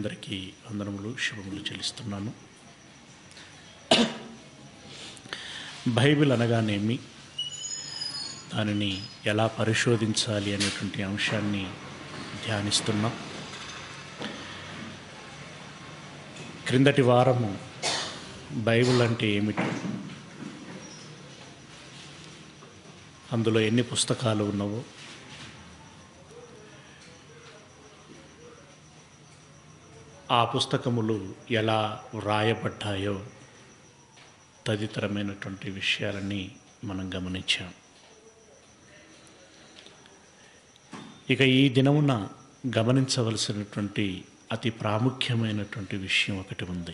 అందరికీ వందనములు శుభములు చెల్లిస్తున్నాను బైబిల్ అనగానేమి దానిని ఎలా పరిశోధించాలి అనేటువంటి అంశాన్ని ధ్యానిస్తున్నాం క్రిందటి వారము బైబిల్ అంటే ఏమిటి అందులో ఎన్ని పుస్తకాలు ఉన్నవో ఆ పుస్తకములు ఎలా వ్రాయబడ్డాయో తదితరమైనటువంటి విషయాలని మనం గమనించాం ఇక ఈ దినమున గమనించవలసినటువంటి అతి ప్రాముఖ్యమైనటువంటి విషయం ఒకటి ఉంది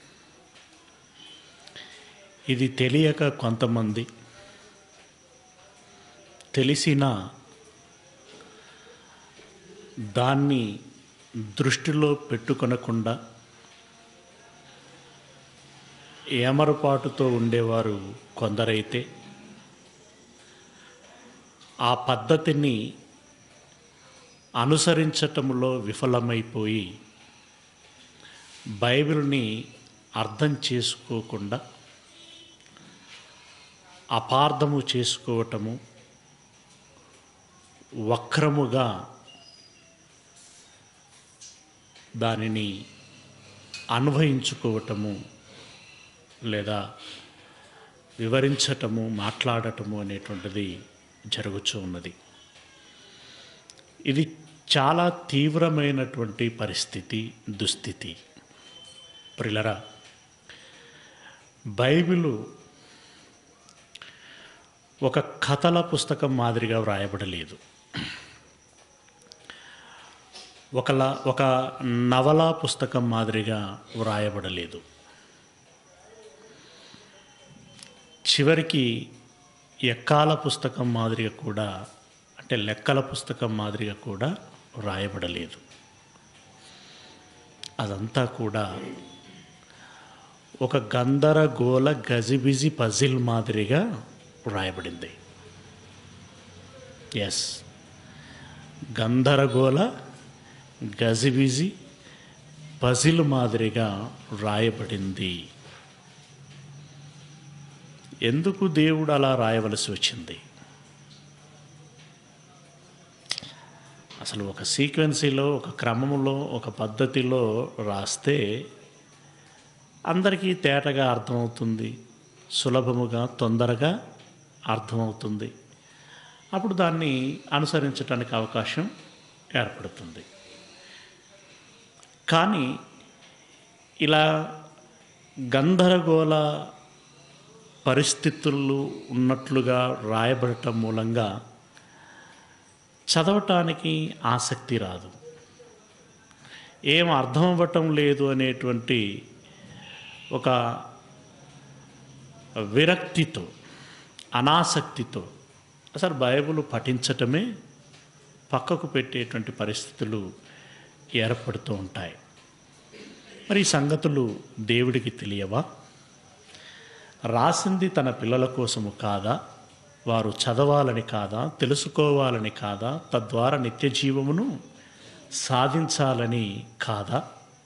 ఇది తెలియక కొంతమంది తెలిసిన దాన్ని దృష్టిలో పెట్టుకొనకుండా ఏమరపాటుతో ఉండేవారు కొందరైతే ఆ పద్ధతిని అనుసరించటంలో విఫలమైపోయి బైబిల్ని అర్థం చేసుకోకుండా అపార్థము చేసుకోవటము వక్రముగా దానిని అన్వయించుకోవటము లేదా వివరించటము మాట్లాడటము అనేటువంటిది జరుగుతూ ఉన్నది ఇది చాలా తీవ్రమైనటువంటి పరిస్థితి దుస్థితి ప్రిలరా బైబిలు ఒక కథల పుస్తకం మాదిరిగా వ్రాయబడలేదు ఒకలా ఒక నవలా పుస్తకం మాదిరిగా వ్రాయబడలేదు చివరికి ఎక్కాల పుస్తకం మాదిరిగా కూడా అంటే లెక్కల పుస్తకం మాదిరిగా కూడా వ్రాయబడలేదు అదంతా కూడా ఒక గందరగోళ గజిబిజి పజిల్ మాదిరిగా వ్రాయబడింది ఎస్ గందరగోళ గజిబిజి పజిల్ మాదిరిగా రాయబడింది ఎందుకు దేవుడు అలా రాయవలసి వచ్చింది అసలు ఒక సీక్వెన్సీలో ఒక క్రమంలో ఒక పద్ధతిలో రాస్తే అందరికీ తేటగా అర్థమవుతుంది సులభముగా తొందరగా అర్థమవుతుంది అప్పుడు దాన్ని అనుసరించడానికి అవకాశం ఏర్పడుతుంది కానీ ఇలా గందరగోళ పరిస్థితులు ఉన్నట్లుగా రాయబడటం మూలంగా చదవటానికి ఆసక్తి రాదు ఏం అర్థం అవ్వటం లేదు అనేటువంటి ఒక విరక్తితో అనాసక్తితో అసలు బైబిల్ పఠించటమే పక్కకు పెట్టేటువంటి పరిస్థితులు ఏర్పడుతూ ఉంటాయి మరి ఈ సంగతులు దేవుడికి తెలియవా రాసింది తన పిల్లల కోసము కాదా వారు చదవాలని కాదా తెలుసుకోవాలని కాదా తద్వారా నిత్య జీవమును సాధించాలని కాదా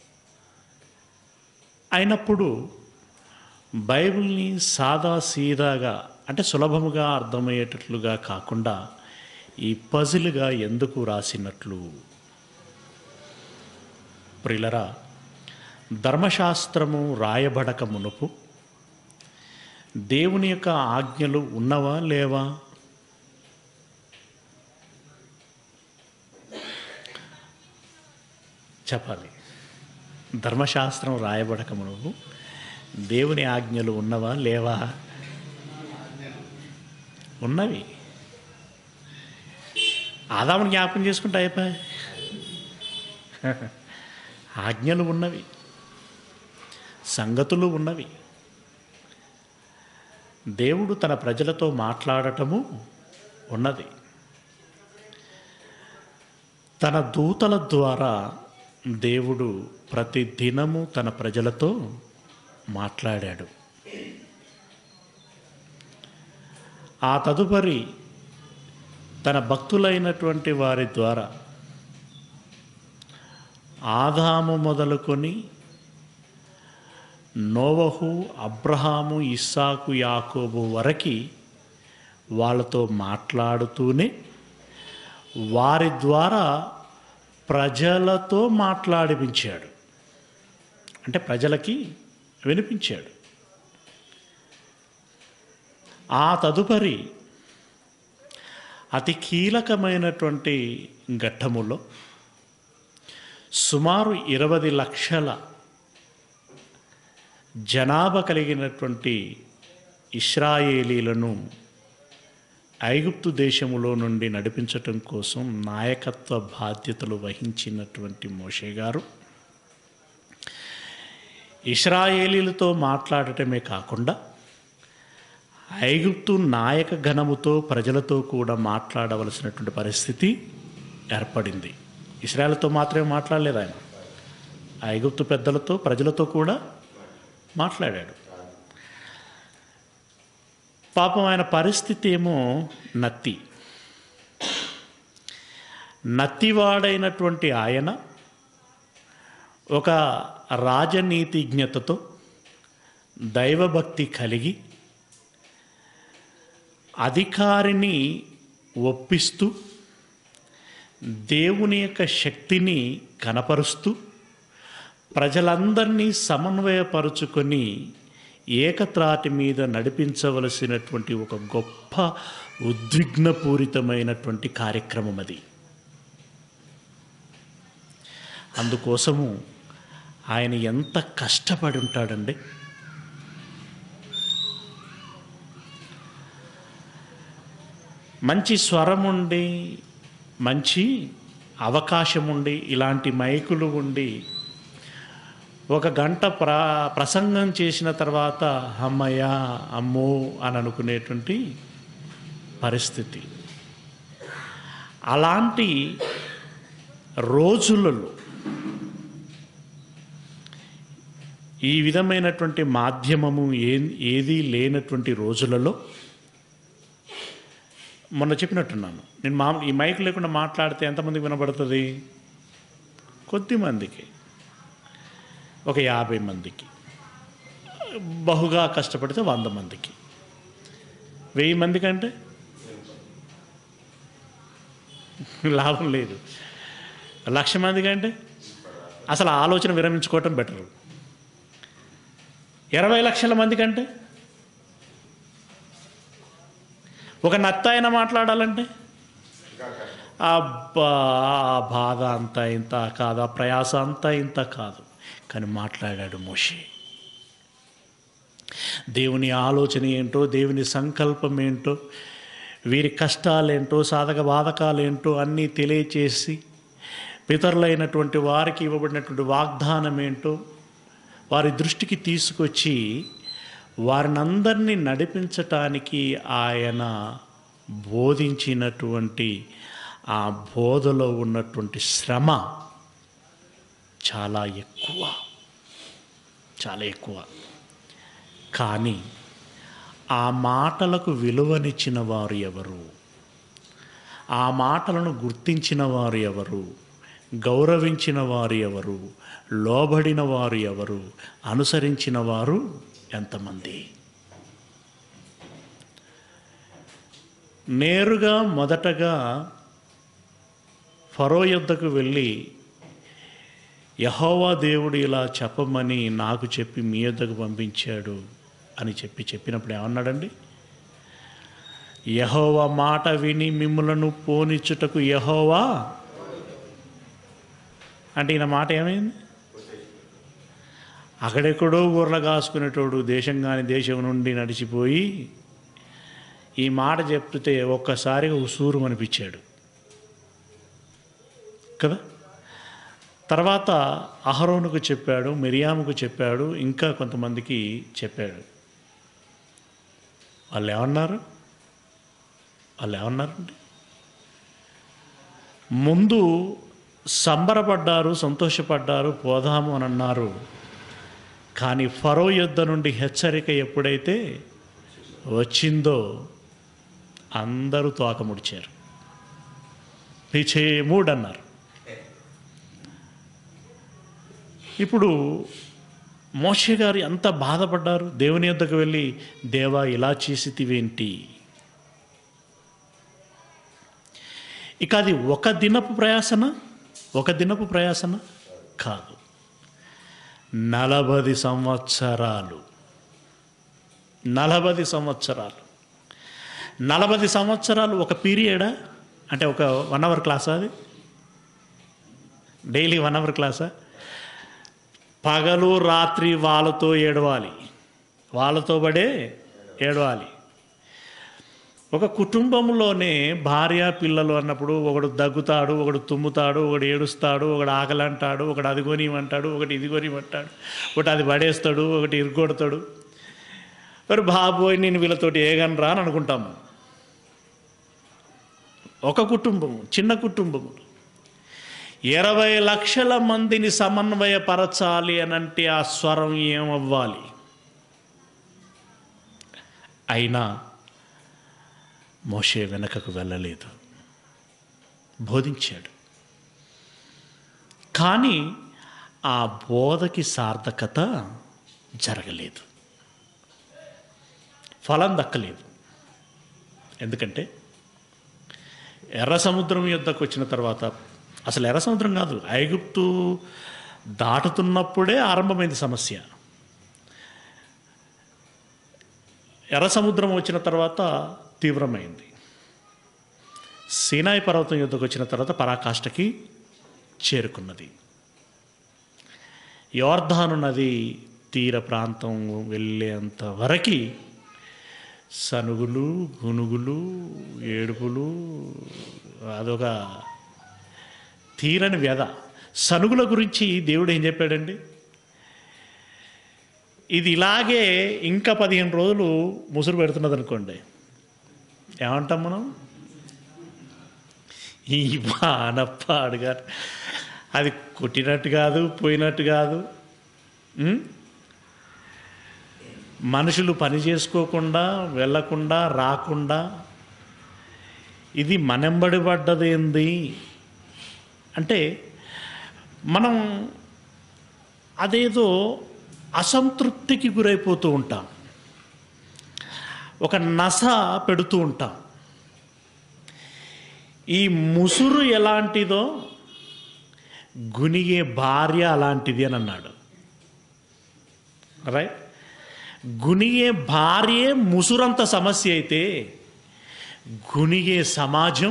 అయినప్పుడు బైబిల్ని సాదా సీదాగా అంటే సులభముగా అర్థమయ్యేటట్లుగా కాకుండా ఈ పజిల్గా ఎందుకు రాసినట్లు ప్రిలరా ధర్మశాస్త్రము రాయబడక మునుపు దేవుని యొక్క ఆజ్ఞలు ఉన్నవా లేవా చెప్పాలి ధర్మశాస్త్రం రాయబడక మునుపు దేవుని ఆజ్ఞలు ఉన్నవా లేవా ఉన్నవి ఆదాముని జ్ఞాపకం చేసుకుంటే అయిపోయి ఆజ్ఞలు ఉన్నవి సంగతులు ఉన్నవి దేవుడు తన ప్రజలతో మాట్లాడటము ఉన్నది తన దూతల ద్వారా దేవుడు ప్రతి దినము తన ప్రజలతో మాట్లాడాడు ఆ తదుపరి తన భక్తులైనటువంటి వారి ద్వారా ఆదాము మొదలుకొని నోవహు అబ్రహాము ఇస్సాకు యాకోబు వరకు వాళ్ళతో మాట్లాడుతూనే వారి ద్వారా ప్రజలతో మాట్లాడిపించాడు అంటే ప్రజలకి వినిపించాడు ఆ తదుపరి అతి కీలకమైనటువంటి ఘట్టములో సుమారు ఇరవై లక్షల జనాభా కలిగినటువంటి ఇస్రాయేలీలను ఐగుప్తు దేశములో నుండి నడిపించటం కోసం నాయకత్వ బాధ్యతలు వహించినటువంటి మోషే గారు ఇస్రాయేలీలతో మాట్లాడటమే కాకుండా ఐగుప్తు నాయక గణముతో ప్రజలతో కూడా మాట్లాడవలసినటువంటి పరిస్థితి ఏర్పడింది ఇస్రాయల్తో మాత్రమే మాట్లాడలేదు ఆయన ఐగుప్తు పెద్దలతో ప్రజలతో కూడా మాట్లాడాడు పాపం ఆయన పరిస్థితి ఏమో నత్తి నత్తివాడైనటువంటి ఆయన ఒక రాజనీతిజ్ఞతతో దైవభక్తి కలిగి అధికారిని ఒప్పిస్తూ దేవుని యొక్క శక్తిని కనపరుస్తూ ప్రజలందరినీ సమన్వయపరుచుకొని ఏకత్రాటి మీద నడిపించవలసినటువంటి ఒక గొప్ప ఉద్విగ్నపూరితమైనటువంటి కార్యక్రమం అది అందుకోసము ఆయన ఎంత కష్టపడి ఉంటాడండి మంచి స్వరం ఉండి మంచి అవకాశం ఉండి ఇలాంటి మైకులు ఉండి ఒక గంట ప్ర ప్రసంగం చేసిన తర్వాత అమ్మయ్య అమ్మో అని అనుకునేటువంటి పరిస్థితి అలాంటి రోజులలో ఈ విధమైనటువంటి మాధ్యమము ఏ ఏది లేనటువంటి రోజులలో మొన్న చెప్పినట్టున్నాను నేను మా ఈ మైక్ లేకుండా మాట్లాడితే ఎంతమందికి వినబడుతుంది కొద్ది మందికి ఒక యాభై మందికి బహుగా కష్టపడితే వంద మందికి వెయ్యి మంది కంటే లాభం లేదు లక్ష మంది కంటే అసలు ఆలోచన విరమించుకోవటం బెటరు ఇరవై లక్షల మంది కంటే ఒక నత్తాయన మాట్లాడాలంటే అబ్బా ఆ బాధ అంతా ఇంత కాదు ఆ ప్రయాస అంతా ఇంత కాదు కానీ మాట్లాడాడు మోషే దేవుని ఆలోచన ఏంటో దేవుని సంకల్పం ఏంటో వీరి కష్టాలేంటో సాధక బాధకాలేంటో అన్నీ తెలియచేసి పితరులైనటువంటి వారికి ఇవ్వబడినటువంటి వాగ్దానం ఏంటో వారి దృష్టికి తీసుకొచ్చి వారినందరినీ నడిపించటానికి ఆయన బోధించినటువంటి ఆ బోధలో ఉన్నటువంటి శ్రమ చాలా ఎక్కువ చాలా ఎక్కువ కానీ ఆ మాటలకు విలువనిచ్చిన వారు ఎవరు ఆ మాటలను గుర్తించిన వారు ఎవరు గౌరవించిన వారు ఎవరు లోబడిన వారు ఎవరు అనుసరించిన వారు ఎంతమంది నేరుగా మొదటగా ఫరో యుద్ధకు వెళ్ళి యహోవా దేవుడు ఇలా చెప్పమని నాకు చెప్పి మీ యొద్దకు పంపించాడు అని చెప్పి చెప్పినప్పుడు ఏమన్నాడండి యహోవా మాట విని మిమ్ములను పోనిచ్చుటకు యహోవా అంటే ఈయన మాట ఏమైంది అక్కడెక్కడో ఊర్ల కాసుకునేటోడు దేశం కాని దేశం నుండి నడిచిపోయి ఈ మాట చెప్తే ఒక్కసారిగా ఉసూరు అనిపించాడు కదా తర్వాత అహరోనుకు చెప్పాడు మిరియాముకు చెప్పాడు ఇంకా కొంతమందికి చెప్పాడు వాళ్ళు ఏమన్నారు వాళ్ళు ఏమన్నారండి ముందు సంబరపడ్డారు సంతోషపడ్డారు పోదాము అని అన్నారు కానీ ఫరో యుద్ధ నుండి హెచ్చరిక ఎప్పుడైతే వచ్చిందో అందరూ తోకముడిచారు మూడు అన్నారు ఇప్పుడు మోషే గారు ఎంత బాధపడ్డారు దేవుని యొద్దకు వెళ్ళి దేవా ఇలా చేసితివేంటి ఇక అది ఒక దినపు ప్రయాసన ఒక దినపు ప్రయాసన కాదు నలభై సంవత్సరాలు నలభై సంవత్సరాలు నలభై సంవత్సరాలు ఒక పీరియడా అంటే ఒక వన్ అవర్ క్లాసా అది డైలీ వన్ అవర్ క్లాసా పగలు రాత్రి వాళ్ళతో ఏడవాలి వాళ్ళతో పడే ఏడవాలి ఒక కుటుంబంలోనే భార్య పిల్లలు అన్నప్పుడు ఒకడు దగ్గుతాడు ఒకడు తుమ్ముతాడు ఒకడు ఏడుస్తాడు ఒకడు ఆకలి అంటాడు ఒకడు అది కొనివ్వంటాడు ఒకటి ఇది కొనివ్వంటాడు ఒకటి అది పడేస్తాడు ఒకటి ఇరుగొడతాడు మరి బాబోయ్ నేను వీళ్ళతోటి ఏగనరా అని అనుకుంటాము ఒక కుటుంబము చిన్న కుటుంబము ఇరవై లక్షల మందిని సమన్వయపరచాలి అనంటే ఆ స్వరం ఏమవ్వాలి అయినా మోషే వెనకకు వెళ్ళలేదు బోధించాడు కానీ ఆ బోధకి సార్థకత జరగలేదు ఫలం దక్కలేదు ఎందుకంటే ఎర్ర సముద్రం యుద్ధకు వచ్చిన తర్వాత అసలు ఎర్ర సముద్రం కాదు ఐగుప్తు దాటుతున్నప్పుడే ఆరంభమైంది సమస్య ఎర్ర సముద్రం వచ్చిన తర్వాత తీవ్రమైంది సీనాయి పర్వతం యుద్ధకు వచ్చిన తర్వాత పరాకాష్ఠకి చేరుకున్నది యోర్ధాను నది తీర ప్రాంతం వెళ్ళేంత వరకు సనుగులు గునుగులు ఏడుపులు అదొక తీరని వ్యధ సనుగుల గురించి దేవుడు ఏం చెప్పాడండి ఇది ఇలాగే ఇంకా పదిహేను రోజులు ముసురు పెడుతున్నది అనుకోండి ఏమంటాం మనం ఈ బానప్ప అడిగారు అది కొట్టినట్టు కాదు పోయినట్టు కాదు ఉం? మనుషులు పని చేసుకోకుండా వెళ్ళకుండా రాకుండా ఇది మనెంబడి పడ్డదేంది అంటే మనం అదేదో అసంతృప్తికి గురైపోతూ ఉంటాం ఒక నస పెడుతూ ఉంటాం ఈ ముసురు ఎలాంటిదో గునిగే భార్య అలాంటిది అని అన్నాడు రైట్ గునిగే భార్యే ముసురంత సమస్య అయితే గునిగే సమాజం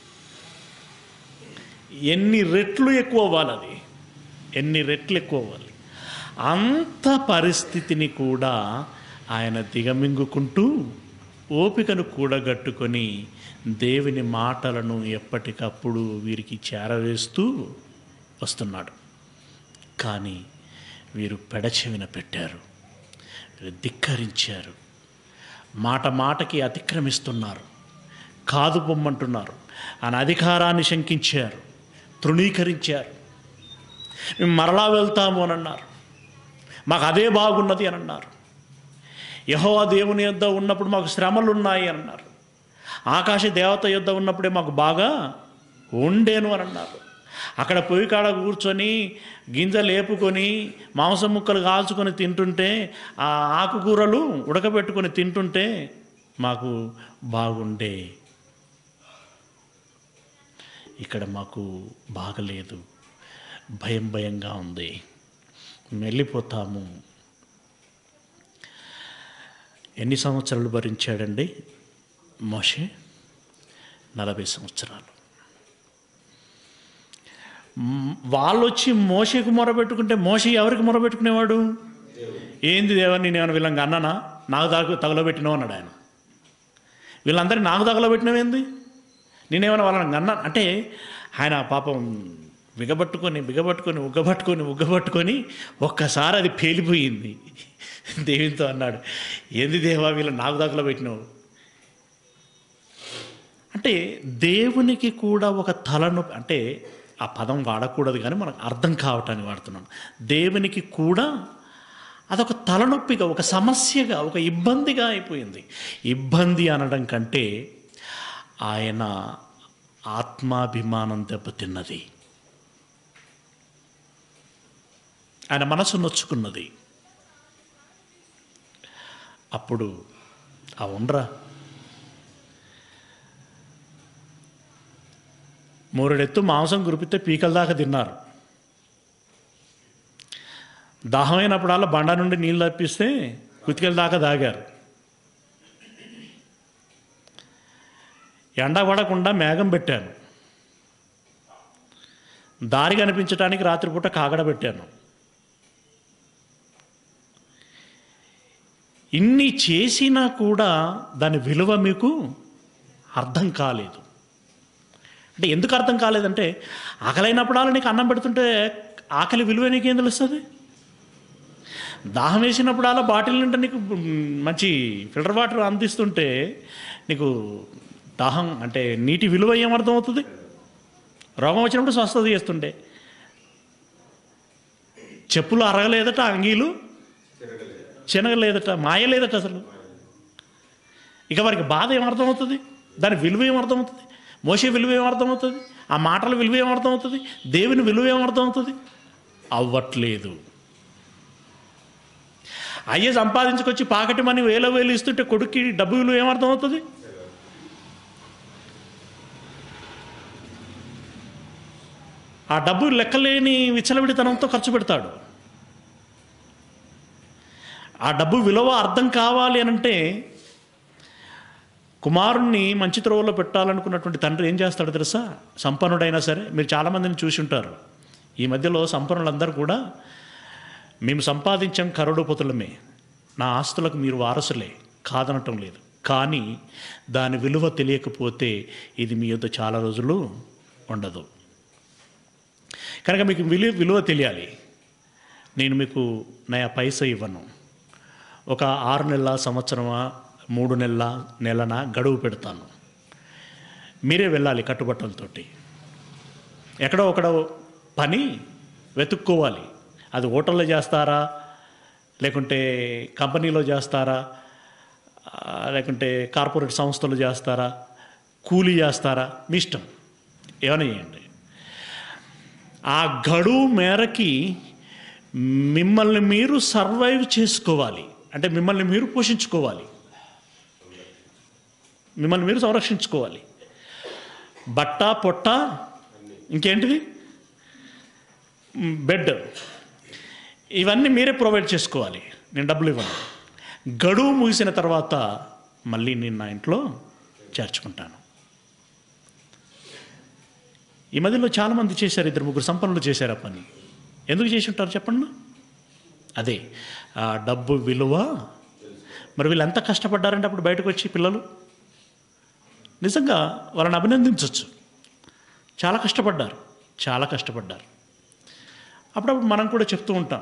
ఎన్ని రెట్లు ఎక్కువ అవ్వాలి అది ఎన్ని రెట్లు ఎక్కువ అవ్వాలి అంత పరిస్థితిని కూడా ఆయన దిగమింగుకుంటూ ఓపికను కూడగట్టుకొని దేవుని మాటలను ఎప్పటికప్పుడు వీరికి చేరవేస్తూ వస్తున్నాడు కానీ వీరు పెడచెవిన పెట్టారు వీరు ధిక్కరించారు మాట మాటకి అతిక్రమిస్తున్నారు కాదు పొమ్మంటున్నారు ఆయన అధికారాన్ని శంకించారు తృణీకరించారు మేము మరలా వెళ్తాము అని అన్నారు మాకు అదే బాగున్నది అని అన్నారు యహోవా దేవుని యొద్ద ఉన్నప్పుడు మాకు శ్రమలు ఉన్నాయి అని అన్నారు ఆకాశ దేవత యొద్ద ఉన్నప్పుడే మాకు బాగా ఉండేను అని అన్నారు అక్కడ పొయ్యి కాడ కూర్చొని గింజలు లేపుకొని మాంసం ముక్కలు కాల్చుకొని తింటుంటే ఆ ఆకుకూరలు ఉడకబెట్టుకొని తింటుంటే మాకు బాగుండే ఇక్కడ మాకు బాగలేదు భయం భయంగా ఉంది వెళ్ళిపోతాము ఎన్ని సంవత్సరాలు భరించాడండి మోషే నలభై సంవత్సరాలు మ్, వాళ్ళు వచ్చి మోషకు మొరబెట్టుకుంటే మోష ఎవరికి మొరబెట్టుకునేవాడు ఏంది దేవా నేను ఏమైనా వీళ్ళకి అన్నానా నాకు తగ తగలబెట్టినావు అన్నాడు ఆయన వీళ్ళందరినీ నాకు తగలబెట్టినవేంది నేనేమైనా వాళ్ళని అన్నా అంటే ఆయన పాపం బిగబట్టుకొని బిగబట్టుకొని ఉగ్గబట్టుకొని ఉగ్గబట్టుకొని ఒక్కసారి అది పేలిపోయింది దేవునితో అన్నాడు ఏంది దేవా వీళ్ళు నాకు దాకలో పెట్టినావు అంటే దేవునికి కూడా ఒక తలనొప్పి అంటే ఆ పదం వాడకూడదు కానీ మనకు అర్థం కావటానికి వాడుతున్నాను దేవునికి కూడా అదొక తలనొప్పిగా ఒక సమస్యగా ఒక ఇబ్బందిగా అయిపోయింది ఇబ్బంది అనడం కంటే ఆయన ఆత్మాభిమానం దెబ్బతిన్నది ఆయన మనసు నొచ్చుకున్నది అప్పుడు ఆ ఉండరా మూరెడెత్తు మాంసం గురిపితే పీకల దాకా తిన్నారు దాహమైనప్పుడల్లా బండ నుండి నీళ్ళు తప్పిస్తే కుతికల దాకా తాగారు ఎండ పడకుండా మేఘం పెట్టాను దారి కనిపించడానికి రాత్రిపూట కాగడ పెట్టాను ఇన్ని చేసినా కూడా దాని విలువ మీకు అర్థం కాలేదు అంటే ఎందుకు అర్థం కాలేదంటే ఆకలైనప్పుడల్లా నీకు అన్నం పెడుతుంటే ఆకలి విలువ నీకేం తెలుస్తుంది దాహం వేసినప్పుడల్లా బాటిల్ నిండా నీకు మ్, మంచి ఫిల్టర్ వాటర్ అందిస్తుంటే నీకు దాహం అంటే నీటి విలువ ఏమర్థం అవుతుంది రోగం వచ్చినప్పుడు స్వస్థత చేస్తుండే చెప్పులు అరగలేదట అంగీలు చెనగలేదట మాయ లేదట అసలు ఇక వారికి బాధ ఏమర్థమవుతుంది దాని విలువ ఏమర్థమవుతుంది మోసే విలువ ఏమర్థమవుతుంది ఆ మాటల విలువ ఏమర్థమవుతుంది దేవుని విలువ ఏమర్థమవుతుంది అవ్వట్లేదు అయ్యే సంపాదించుకొచ్చి పాకెట్ మనీ వేల వేలు ఇస్తుంటే కొడుక్కి డబ్బు విలువ ఏమర్థమవుతుంది ఆ డబ్బు లెక్కలేని విచ్చలవిడితనంతో ఖర్చు పెడతాడు ఆ డబ్బు విలువ అర్థం కావాలి అని అంటే కుమారుణ్ణి మంచి త్రోవలో పెట్టాలనుకున్నటువంటి తండ్రి ఏం చేస్తాడో తెలుసా సంపన్నుడైనా సరే మీరు చాలామందిని చూసి ఉంటారు ఈ మధ్యలో సంపన్నులందరూ కూడా మేము సంపాదించాం కరోడుపతులమే నా ఆస్తులకు మీరు వారసులే కాదనటం లేదు కానీ దాని విలువ తెలియకపోతే ఇది మీ యొద్ద చాలా రోజులు ఉండదు కనుక మీకు విలువ విలువ తెలియాలి నేను మీకు నయా పైస ఇవ్వను ఒక ఆరు నెలల సంవత్సరమా మూడు నెలల నెలన గడువు పెడతాను మీరే వెళ్ళాలి కట్టుబట్టలతోటి ఎక్కడో ఒకడో పని వెతుక్కోవాలి అది హోటల్లో చేస్తారా లేకుంటే కంపెనీలో చేస్తారా ఆ, లేకుంటే కార్పొరేట్ సంస్థలు చేస్తారా కూలీ చేస్తారా మీ ఇష్టం ఏమైనా చేయండి ఆ గడువు మేరకి మిమ్మల్ని మీరు సర్వైవ్ చేసుకోవాలి అంటే మిమ్మల్ని మీరు పోషించుకోవాలి మిమ్మల్ని మీరు సంరక్షించుకోవాలి బట్ట పొట్ట ఇంకేంటిది మ్, బెడ్ ఇవన్నీ మీరే ప్రొవైడ్ చేసుకోవాలి నేను డబ్బులు ఇవ్వను గడువు ముగిసిన తర్వాత మళ్ళీ నేను నా ఇంట్లో చేర్చుకుంటాను ఈ మధ్యలో చాలామంది చేశారు ఇద్దరు ముగ్గురు సంపన్నులు చేశారు ఆ పని ఎందుకు చేసి ఉంటారు చెప్పండి అదే ఆ డబ్బు విలువ మరి వీళ్ళు ఎంత కష్టపడ్డారంటే అప్పుడు బయటకు వచ్చి పిల్లలు నిజంగా వాళ్ళని అభినందించవచ్చు చాలా కష్టపడ్డారు చాలా కష్టపడ్డారు అప్పుడప్పుడు మనం కూడా చెప్తూ ఉంటాం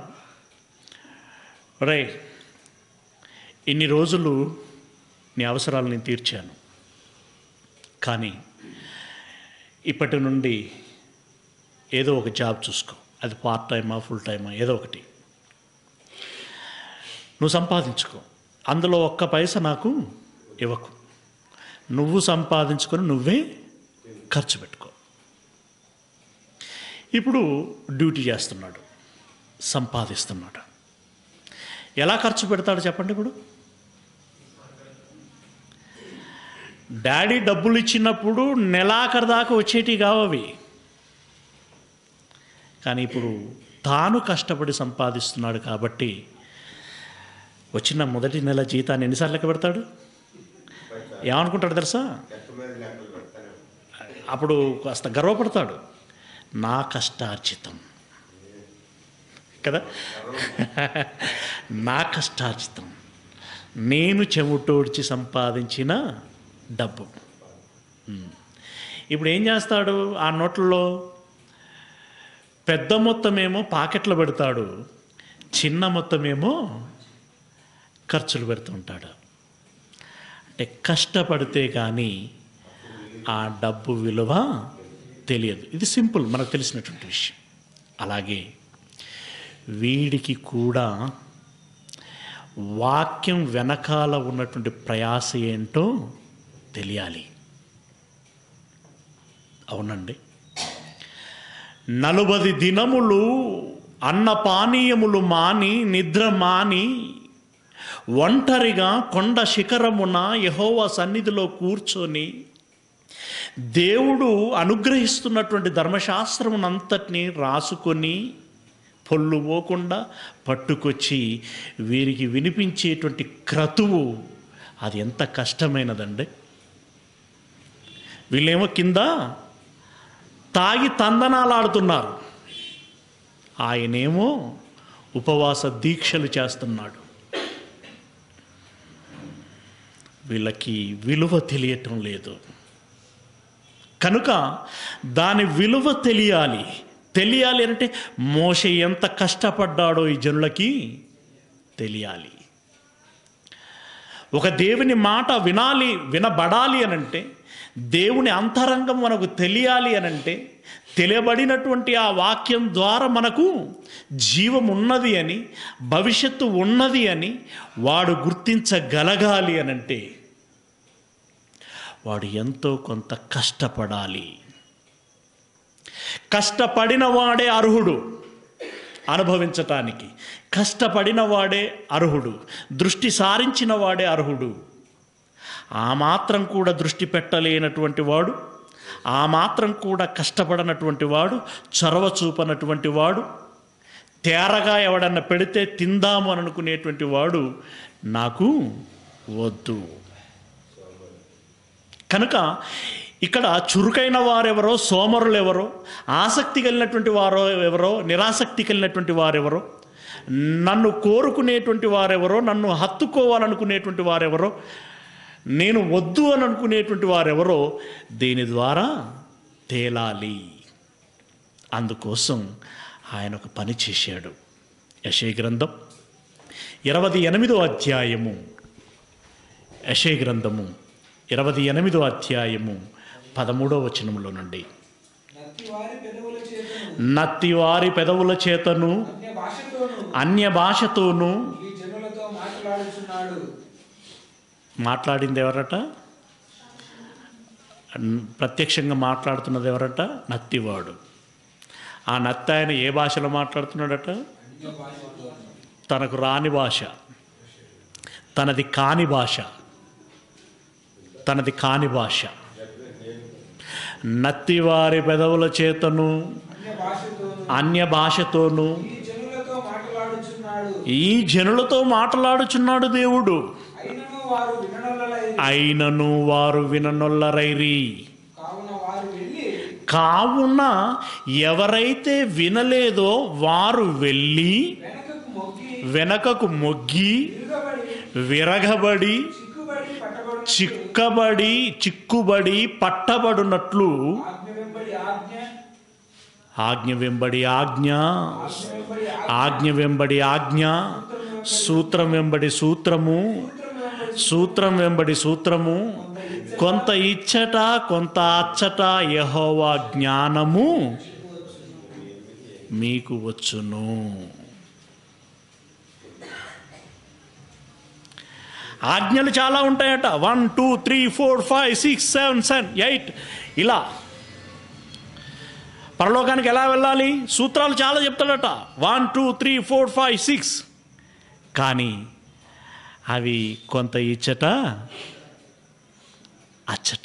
రే ఇన్ని రోజులు నీ అవసరాలు నేను తీర్చాను కానీ ఇప్పటి నుండి ఏదో ఒక జాబ్ చూసుకో అది పార్ట్ టైమా ఫుల్ టైమా ఏదో ఒకటి నువ్వు సంపాదించుకో అందులో ఒక్క పైస నాకు ఇవ్వకు నువ్వు సంపాదించుకొని నువ్వే ఖర్చు పెట్టుకో ఇప్పుడు డ్యూటీ చేస్తున్నాడు సంపాదిస్తున్నాడు ఎలా ఖర్చు పెడతాడు చెప్పండి ఇప్పుడు డాడీ డబ్బులు ఇచ్చినప్పుడు నెలాఖరు దాకా వచ్చేటివి కావవి కానీ ఇప్పుడు తాను కష్టపడి సంపాదిస్తున్నాడు కాబట్టి వచ్చిన మొదటి నెల జీతాన్ని ఎన్నిసార్లు లెక్క పెడతాడు ఏమనుకుంటాడు తెలుసా అప్పుడు కాస్త గర్వపడతాడు నా కష్టార్జితం కదా నా కష్టార్జితం నేను చెమటోడ్చి సంపాదించిన డబ్బు ఉమ్. ఇప్పుడు ఏం చేస్తాడు ఆ నోట్లలో పెద్ద మొత్తమేమో పాకెట్లో పెడతాడు చిన్న మొత్తమేమో ఖర్చులు పెడుతుంటాడు అంటే కష్టపడితే కానీ ఆ డబ్బు విలువ తెలియదు ఇది సింపుల్ మనకు తెలిసినటువంటి విషయం అలాగే వీడికి కూడా వాక్యం వెనకాల ఉన్నటువంటి ప్రయాస ఏంటో తెలియాలి అవునండి నలుబది దినములు అన్న పానీయములు మాని నిద్ర మాని ఒంటరిగా కొండ శిఖరమున యహోవా సన్నిధిలో కూర్చొని దేవుడు అనుగ్రహిస్తున్నటువంటి ధర్మశాస్త్రమునంతటిని రాసుకొని పొల్లు పోకుండా పట్టుకొచ్చి వీరికి వినిపించేటువంటి క్రతువు అది ఎంత కష్టమైనదండి వీళ్ళేమో కింద తాగి తందనాలాడుతున్నారు ఆయనేమో ఉపవాస దీక్షలు చేస్తున్నాడు వీళ్ళకి విలువ తెలియటం లేదు కనుక దాని విలువ తెలియాలి తెలియాలి అంటే మోష ఎంత కష్టపడ్డాడో ఈ జనులకి తెలియాలి ఒక దేవుని మాట వినాలి వినబడాలి అనంటే దేవుని అంతరంగం మనకు తెలియాలి అనంటే తెలియబడినటువంటి ఆ వాక్యం ద్వారా మనకు జీవం ఉన్నది అని భవిష్యత్తు ఉన్నది అని వాడు గుర్తించగలగాలి అనంటే వాడు ఎంతో కొంత కష్టపడాలి కష్టపడిన వాడే అర్హుడు అనుభవించటానికి కష్టపడిన వాడే అర్హుడు దృష్టి సారించిన వాడే అర్హుడు ఆ మాత్రం కూడా దృష్టి పెట్టలేనటువంటి వాడు ఆ మాత్రం కూడా కష్టపడనటువంటి వాడు చొరవ చూపనటువంటి వాడు తేరగా ఎవడన్నా పెడితే తిందాము అని అనుకునేటువంటి వాడు నాకు వద్దు కనుక ఇక్కడ చురుకైన వారెవరో సోమరులు ఎవరో ఆసక్తి కలిగినటువంటి వారో ఎవరో నిరాసక్తి కలిగినటువంటి వారెవరో నన్ను కోరుకునేటువంటి వారెవరో నన్ను హత్తుకోవాలనుకునేటువంటి వారెవరో నేను వద్దు అని అనుకునేటువంటి వారెవరో దీని ద్వారా తేలాలి అందుకోసం ఆయన ఒక పని చేశాడు యశే గ్రంథం ఇరవై ఎనిమిదో అధ్యాయము యశే గ్రంథము ఇరవై ఎనిమిదో అధ్యాయము పదమూడో వచనములో నుండి నత్తి వారి పెదవుల చేతను నత్తివారి పెదవుల చేతను అన్య భాషతోను అన్య భాషతోనూ ఈ జనులతో మాట్లాడుచున్నాడు మాట్లాడింది ఎవరట అన్- ప్రత్యక్షంగా మాట్లాడుతున్నది ఎవరట నత్తివాడు ఆ నత్తి ఆయన ఏ భాషలో మాట్లాడుతున్నాడట అన్య భాషతో తనకు రాని భాష తనది కాని భాష తనది కాని భాష నత్తివారి పెదవుల చేతను అన్య భాషతోను అన్య భాషతోనూ ఈ జనులతో మాట్లాడుచున్నాడు ఈ జనులతో మాట్లాడుచున్నాడు దేవుడు అయినను వారు విననొల్లలై అయినను వారు విననొల్లరైరి కావున వారు వెళ్ళి కావున ఎవరైతే వినలేదో వారు వెళ్ళి వెనకకు మొక్కి వెనకకు మొగ్గి తిరగబడి విరగబడి చిక్కుబడి పట్టబడు చిక్కబడి చిక్కుబడి పట్టబడునట్లు ఆజ్ఞ వెంబడి ఆజ్ఞ ఆజ్ఞ వెంబడి ఆజ్ఞ ఆజ్ఞ వెంబడి ఆజ్ఞ ఆజ్ఞ వెంబడి ఆజ్ఞ సూత్రం వెంబడి సూత్రము సూత్రం వెంబడి సూత్రము కొంత ఇచ్చట కొంత అచ్చట యహోవా జ్ఞానము మీకు వచ్చును ఆజ్ఞలు చాలా ఉంటాయట one two three four five six seven seven eight ఇలా పరలోకానికి ఎలా వెళ్ళాలి సూత్రాలు చాలా చెప్తాడట one two three four five six కానీ అవి కొంత ఇచ్చట అచ్చట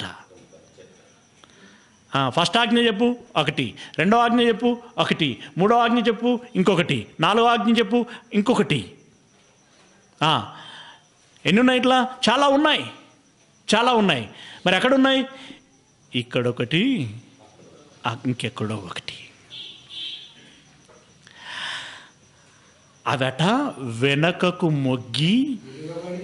ఆ, ఫస్ట్ ఆజ్ఞ చెప్పు ఒకటి రెండో ఆజ్ఞ చెప్పు ఒకటి మూడో ఆజ్ఞ చెప్పు ఇంకొకటి నాలుగో ఆజ్ఞ చెప్పు ఇంకొకటి ఆ, ఎన్ని ఉన్నాయి ఇట్లా చాలా ఉన్నాయి చాలా ఉన్నాయి మరి ఎక్కడున్నాయి ఇక్కడొకటి ఆ, ఇంకెక్కడో ఒకటి అదట వెనకకు మొగ్గి తిరగబడి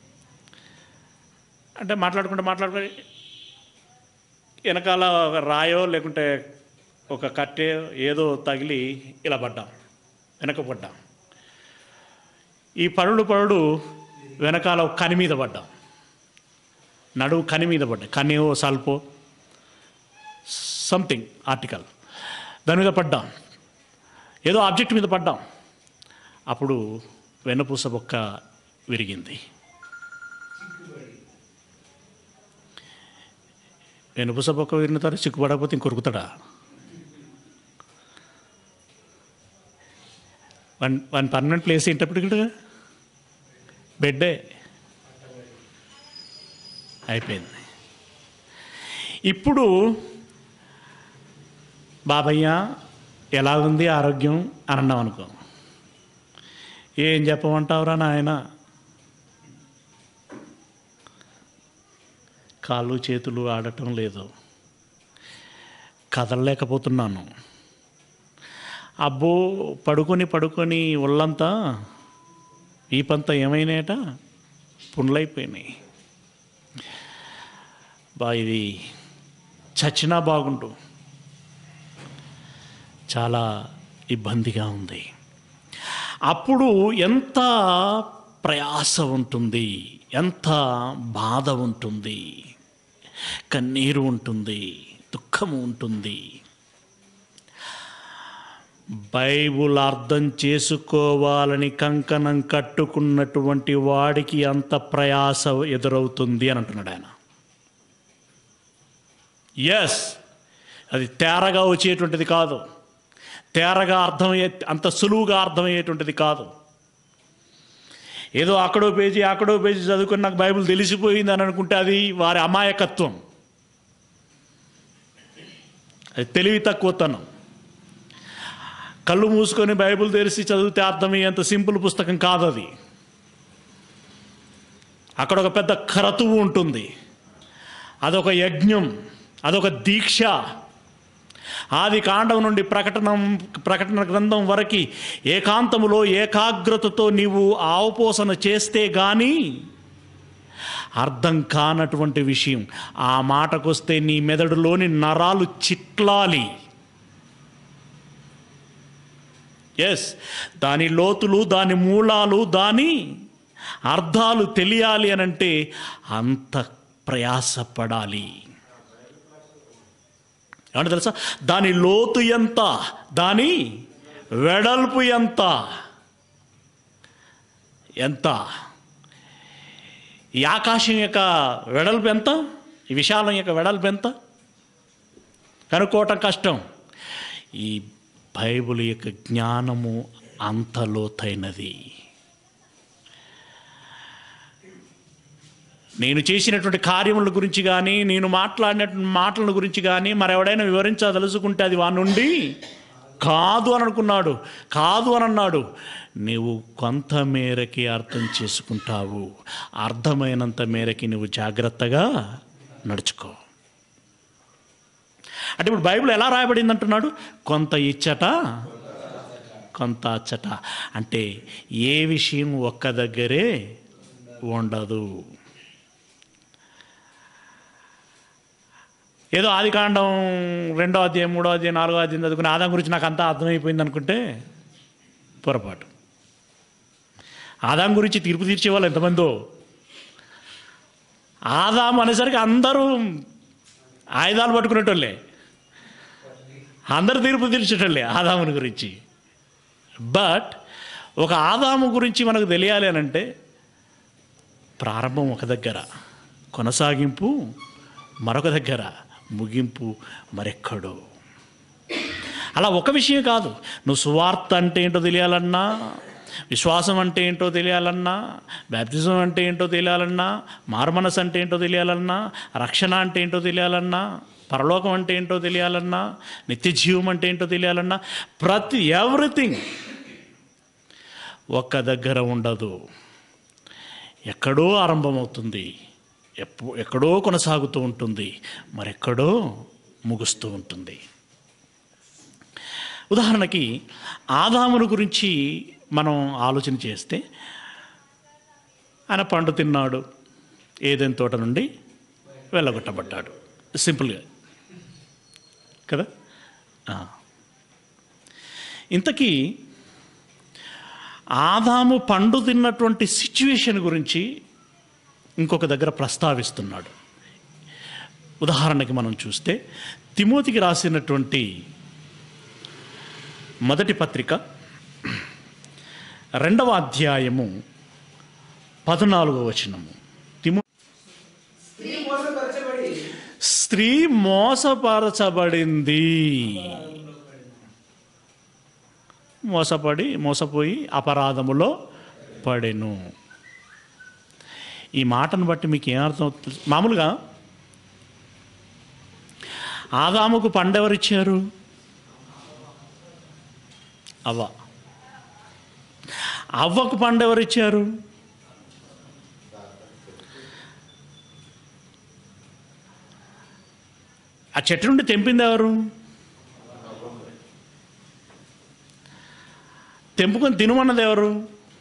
అంటే మాట్లాడుకుంటే మాట్లాడుకొని వెనకాల ఒక రాయో లేకుంటే ఒక కట్టె ఏదో తగిలి ఇలా పడ్డాం వెనక పడ్డాం ఈ పరుడు పరుడు వెనకాల ఒక కని మీద పడ్డాం నడువు కని మీద పడ్డా కనియో సల్పో సంథింగ్ ఆర్టికల్ దాని మీద పడ్డాం ఏదో ఆబ్జెక్ట్ మీద పడ్డాం అప్పుడు వెన్నపూస బొక్క విరిగింది వెనుపూస బొక్క విరిగిన తర్వాత చిక్కుపడకపోతే ఇంకొరుకుతాడా వన్ వన్ పర్మనెంట్ ప్లేస్ ఏంటప్పటికి బెడ్డే అయిపోయింది ఇప్పుడు బాబయ్య ఎలా ఉంది ఆరోగ్యం అని అన్నాం అనుకో ఏం చెప్పమంటావురా నాయన కాళ్ళు చేతులు ఆడటం లేదు కదలలేకపోతున్నాను అబ్బో పడుకొని పడుకొని ఒళ్ళంతా ఈ పంత ఏమైనాయట పుండ్లైపోయినాయి బా ఇది చచ్చినా బాగుండు చాలా ఇబ్బందిగా ఉంది అప్పుడు ఎంత ప్రయాస ఉంటుంది ఎంత బాధ ఉంటుంది కన్నీరు ఉంటుంది దుఃఖము ఉంటుంది బైబుల్ అర్థం చేసుకోవాలని కంకణం కట్టుకున్నటువంటి వాడికి అంత ప్రయాస ఎదురవుతుంది అని అంటున్నాడు ఆయన ఎస్ అది తేరగా వచ్చేటువంటిది కాదు తేరగా అర్థమయ్యే అంత సులువుగా అర్థమయ్యేటువంటిది కాదు ఏదో అక్కడో పేజీ అక్కడో పేజీ చదువుకుని నాకు బైబిల్ తెలిసిపోయింది అని అనుకుంటే అది వారి అమాయకత్వం అది తెలివి తక్కువతనం కళ్ళు మూసుకొని బైబిల్ తెరిచి చదివితే అర్థమయ్యేంత సింపుల్ పుస్తకం కాదు అది అక్కడ ఒక పెద్ద క్రతువు ఉంటుంది అదొక యజ్ఞం అదొక దీక్ష ఆది కాండం నుండి ప్రకటన ప్రకటన గ్రంథం వరకు ఏకాంతములో ఏకాగ్రతతో నీవు ఆవపోసన చేస్తే గాని అర్థం కానటువంటి విషయం ఆ మాటకొస్తే నీ మెదడులోని నరాలు చిట్లాలి ఎస్ దాని లోతులు దాని మూలాలు దాని అర్థాలు తెలియాలి అనంటే అంత ప్రయాసపడాలి ఏమంటే తెలుసా దాని లోతు ఎంత దాని వెడల్పు ఎంత ఎంత ఈ ఆకాశం యొక్క వెడల్పు ఎంత ఈ విశాలం యొక్క వెడల్పు ఎంత కనుక్కోవటం కష్టం ఈ బైబిల్ యొక్క జ్ఞానము అంత లోతైనది నేను చేసినటువంటి కార్యముల గురించి కానీ నేను మాట్లాడినటువంటి మాటల గురించి కానీ మరెవడైనా వివరించదలుచుకుంటే అది వాడి నుండి కాదు అని అనుకున్నాడు కాదు అని అన్నాడు నీవు కొంత మేరకి అర్థం చేసుకుంటావు అర్థమైనంత మేరకి నువ్వు జాగ్రత్తగా నడుచుకో అంటే ఇప్పుడు బైబిల్ ఎలా రాయబడింది అంటున్నాడు కొంత ఇచ్చట కొంత అచ్చట అంటే ఏ విషయం ఒక్క దగ్గరే ఉండదు ఏదో ఆది కాండం రెండో అధ్యాయం మూడో అధ్యాయం నాలుగో అధ్యాయం చదువుకుని ఆదాం గురించి నాకు అంతా అర్థమైపోయింది అనుకుంటే పొరపాటు ఆదాం గురించి తీర్పు తీర్చే వాళ్ళు ఎంతమందో ఆదాం అనేసరికి అందరూ ఆయుధాలు పట్టుకునేటోళ్ళే అందరు తీర్పు తీర్చేటోళ్ళే ఆదాముని గురించి బట్ ఒక ఆదాము గురించి మనకు తెలియాలి అని అంటే ప్రారంభం ఒక దగ్గర కొనసాగింపు మరొక దగ్గర ముగింపు మరెక్కడో అలా ఒక విషయం కాదు నువ్వు సువార్త అంటే ఏంటో తెలియాలన్నా విశ్వాసం అంటే ఏంటో తెలియాలన్నా బ్యాప్తిజం అంటే ఏంటో తెలియాలన్నా మారుమనసు అంటే ఏంటో తెలియాలన్నా రక్షణ అంటే ఏంటో తెలియాలన్నా పరలోకం అంటే ఏంటో తెలియాలన్నా నిత్య జీవం అంటే ఏంటో తెలియాలన్నా ప్రతి ఎవ్రీథింగ్ ఒక్క దగ్గర ఉండదు ఎక్కడో ఆరంభమవుతుంది ఎప్పు ఎక్కడో కొనసాగుతూ ఉంటుంది మరెక్కడో ముగుస్తూ ఉంటుంది ఉదాహరణకి ఆదామును గురించి మనం ఆలోచన చేస్తే ఆయన పండు తిన్నాడు ఏదైనా తోట నుండి వెళ్ళగొట్టబడ్డాడు సింపుల్గా కదా ఆ. ఇంతకీ ఆదాము పండు తిన్నటువంటి సిచ్యువేషన్ గురించి ఇంకొక దగ్గర ప్రస్తావిస్తున్నాడు ఉదాహరణకి మనం చూస్తే తిమోతికి రాసినటువంటి మొదటి పత్రిక రెండవ అధ్యాయము పద్నాలుగవ వచనము తిమో స్త్రీ మోసపరచబడి స్త్రీ మోసపరచబడింది మోసపడి మోసపోయి అపరాధములో పడెను ఈ మాటను బట్టి మీకు ఏమర్థం అవుతుంది మామూలుగా ఆదాముకు పండెవరిచ్చారు అవ్వ అవ్వకు పండెవరిచ్చారు ఆ చెట్టు నుండి తెంపింది ఎవరు తెంపుకొని తినమన్నది ఎవరు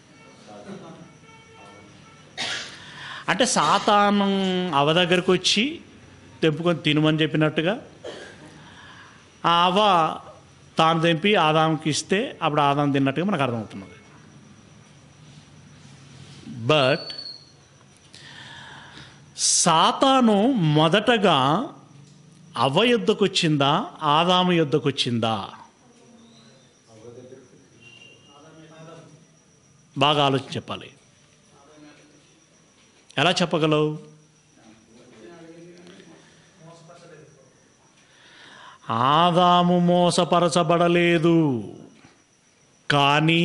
అంటే సాతానం అవ దగ్గరకు వచ్చి తెంపుకొని తినమని చెప్పినట్టుగా ఆ అవ తాను తెంపి ఆదాంకి ఇస్తే అప్పుడు ఆదాం తిన్నట్టుగా మనకు అర్థమవుతున్నది బట్ సాతాను మొదటగా అవ్వ యుద్ధకు వచ్చిందా ఆదాము యుద్ధకు వచ్చిందా బాగా ఆలోచన చెప్పాలి ఎలా చెప్పగలవు ఆదాము మోసపరచబడలేదు కానీ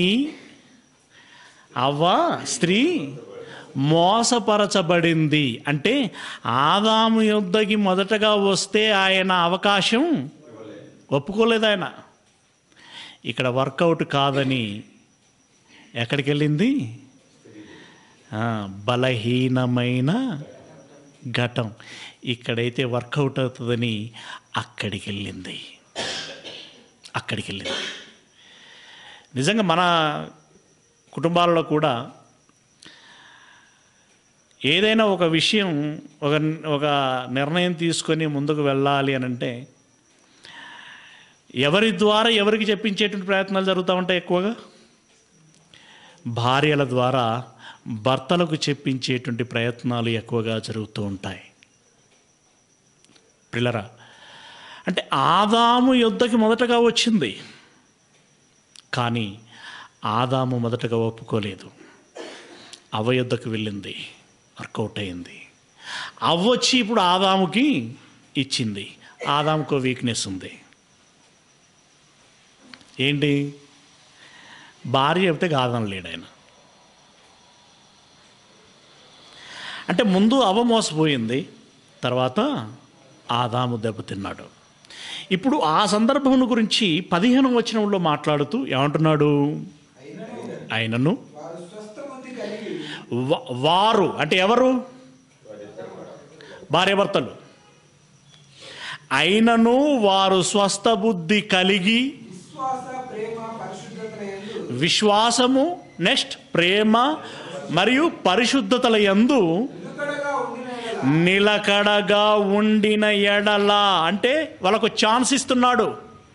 అవ్వ స్త్రీ మోసపరచబడింది అంటే ఆదాము యుద్ధకి మొదటగా వస్తే ఆయన అవకాశం ఒప్పుకోలేదు ఆయన ఇక్కడ వర్కౌట్ కాదని ఎక్కడికి వెళ్ళింది ఆ, బలహీనమైన ఘటం ఇక్కడైతే వర్కౌట్ అవుతుందని అక్కడికి వెళ్ళింది అక్కడికి వెళ్ళింది నిజంగా మన కుటుంబాలలో కూడా ఏదైనా ఒక విషయం ఒక ఒక నిర్ణయం తీసుకొని ముందుకు వెళ్ళాలి అని అంటే ఎవరి ద్వారా ఎవరికి చెప్పించేటువంటి ప్రయత్నాలు జరుగుతూ ఉంటాయి ఎక్కువగా భార్యల ద్వారా భర్తలకు చెప్పించేటువంటి ప్రయత్నాలు ఎక్కువగా జరుగుతూ ఉంటాయి పిల్లరా అంటే ఆదాము యుద్ధకి మొదటగా వచ్చింది కానీ ఆదాము మొదటగా ఒప్పుకోలేదు అవ్వ యుద్ధకు వెళ్ళింది వర్కౌట్ అయింది అవ్వ వచ్చి ఇప్పుడు ఆదాముకి ఇచ్చింది ఆదాముకో వీక్నెస్ ఉంది ఏంటి భార్య చెప్తే కాదని లేడు ఆయన అంటే ముందు అవ మోసపోయింది తర్వాత ఆదాము దెబ్బతిన్నాడు ఇప్పుడు ఆ సందర్భం గురించి పదిహేను వచనంలో మాట్లాడుతూ ఏమంటున్నాడు ఆయనను వారు స్వస్థ బుద్ధి కలిగి వా- వారు అంటే ఎవరు భార్యాభర్తలు అయినను వారు స్వస్థ బుద్ధి కలిగి విశ్వాస ప్రేమ పరిశుద్ధత యందు విశ్వాసము నెక్స్ట్ ప్రేమ మరియు పరిశుద్ధతల యందు నిలకడగా ఉండిన యెడల నిలకడగా ఉండిన ఎడల అంటే వాళ్ళకు ఛాన్స్ ఇస్తున్నాడు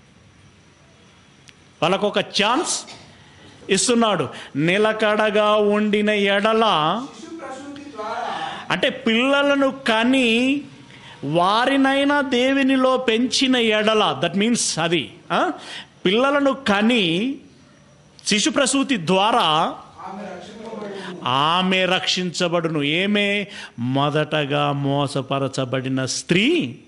వాళ్ళకు ఒక ఛాన్స్ ఇస్తున్నాడు నిలకడగా ఉండిన ఎడల శిశు ప్రసూతి ద్వారా అంటే పిల్లలను కని వారినైనా దేవునిలో పెంచిన ఎడల దట్ మీన్స్ అది ఆ? పిల్లలను కని శిశు ప్రసూతి ద్వారా ఆమె రక్షింపబడి ఆమె రక్షించబడును ఏమే మొదటగా మోసపరచబడిన స్త్రీ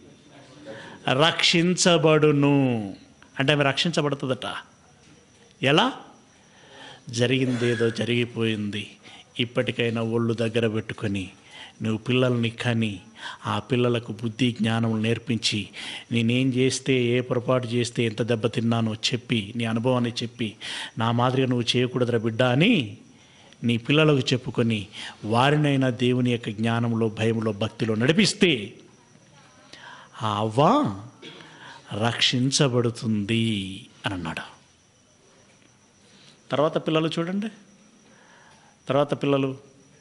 రక్షించబడును అంటే ఆమె రక్షించబడుతుందట ఎలా జరిగిందేదో జరిగిపోయింది ఇప్పటికైనా ఒళ్ళు దగ్గర పెట్టుకొని నువ్వు పిల్లల్ని కని ఆ పిల్లలకు బుద్ధి జ్ఞానం నేర్పించి నేనేం చేస్తే ఏ పొరపాటు చేస్తే ఎంత దెబ్బతిన్నానో చెప్పి నీ అనుభవాన్ని చెప్పి నా మాదిరిగా నువ్వు చేయకూడదురా బిడ్డ అని నీ పిల్లలకు చెప్పుకొని వారినైనా దేవుని యొక్క జ్ఞానంలో భయంలో భక్తిలో నడిపిస్తే ఆ అవ్వ రక్షించబడుతుంది అని అన్నాడు తర్వాత పిల్లలు చూడండి తర్వాత పిల్లలు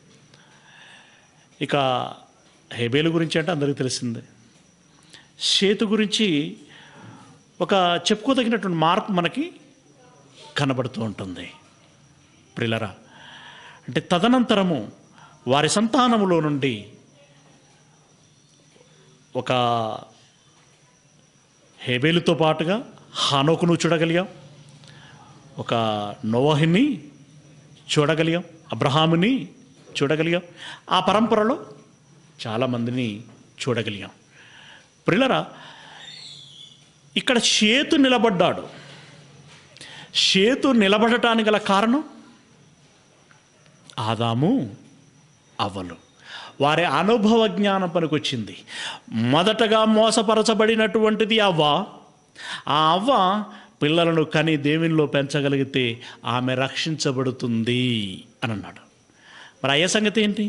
ఇక హెబేలు గురించి అంటే అందరికీ తెలిసిందే సేతు గురించి ఒక చెప్పుకోదగినటువంటి మార్పు మనకి కనబడుతూ ఉంటుంది ప్రిలరా అంటే తదనంతరము వారి సంతానములో నుండి ఒక హేబేలుతో పాటుగా హానోకును చూడగలిగాం ఒక నోవహిని చూడగలిగాం అబ్రహాముని చూడగలిగాం ఆ పరంపరలో చాలామందిని చూడగలిగాం ప్రిలరా ఇక్కడ చేతు నిలబడ్డాడు షేతు నిలబడటానికి గల కారణం ఆదాము అవ్వలు వారి అనుభవ జ్ఞానం పనికొచ్చింది మొదటగా మోసపరచబడినటువంటిది అవ్వ ఆ అవ్వ పిల్లలను కని దేవునిలో పెంచగలిగితే ఆమె రక్షించబడుతుంది అని అన్నాడు మరి అయ్య సంగతి ఏంటి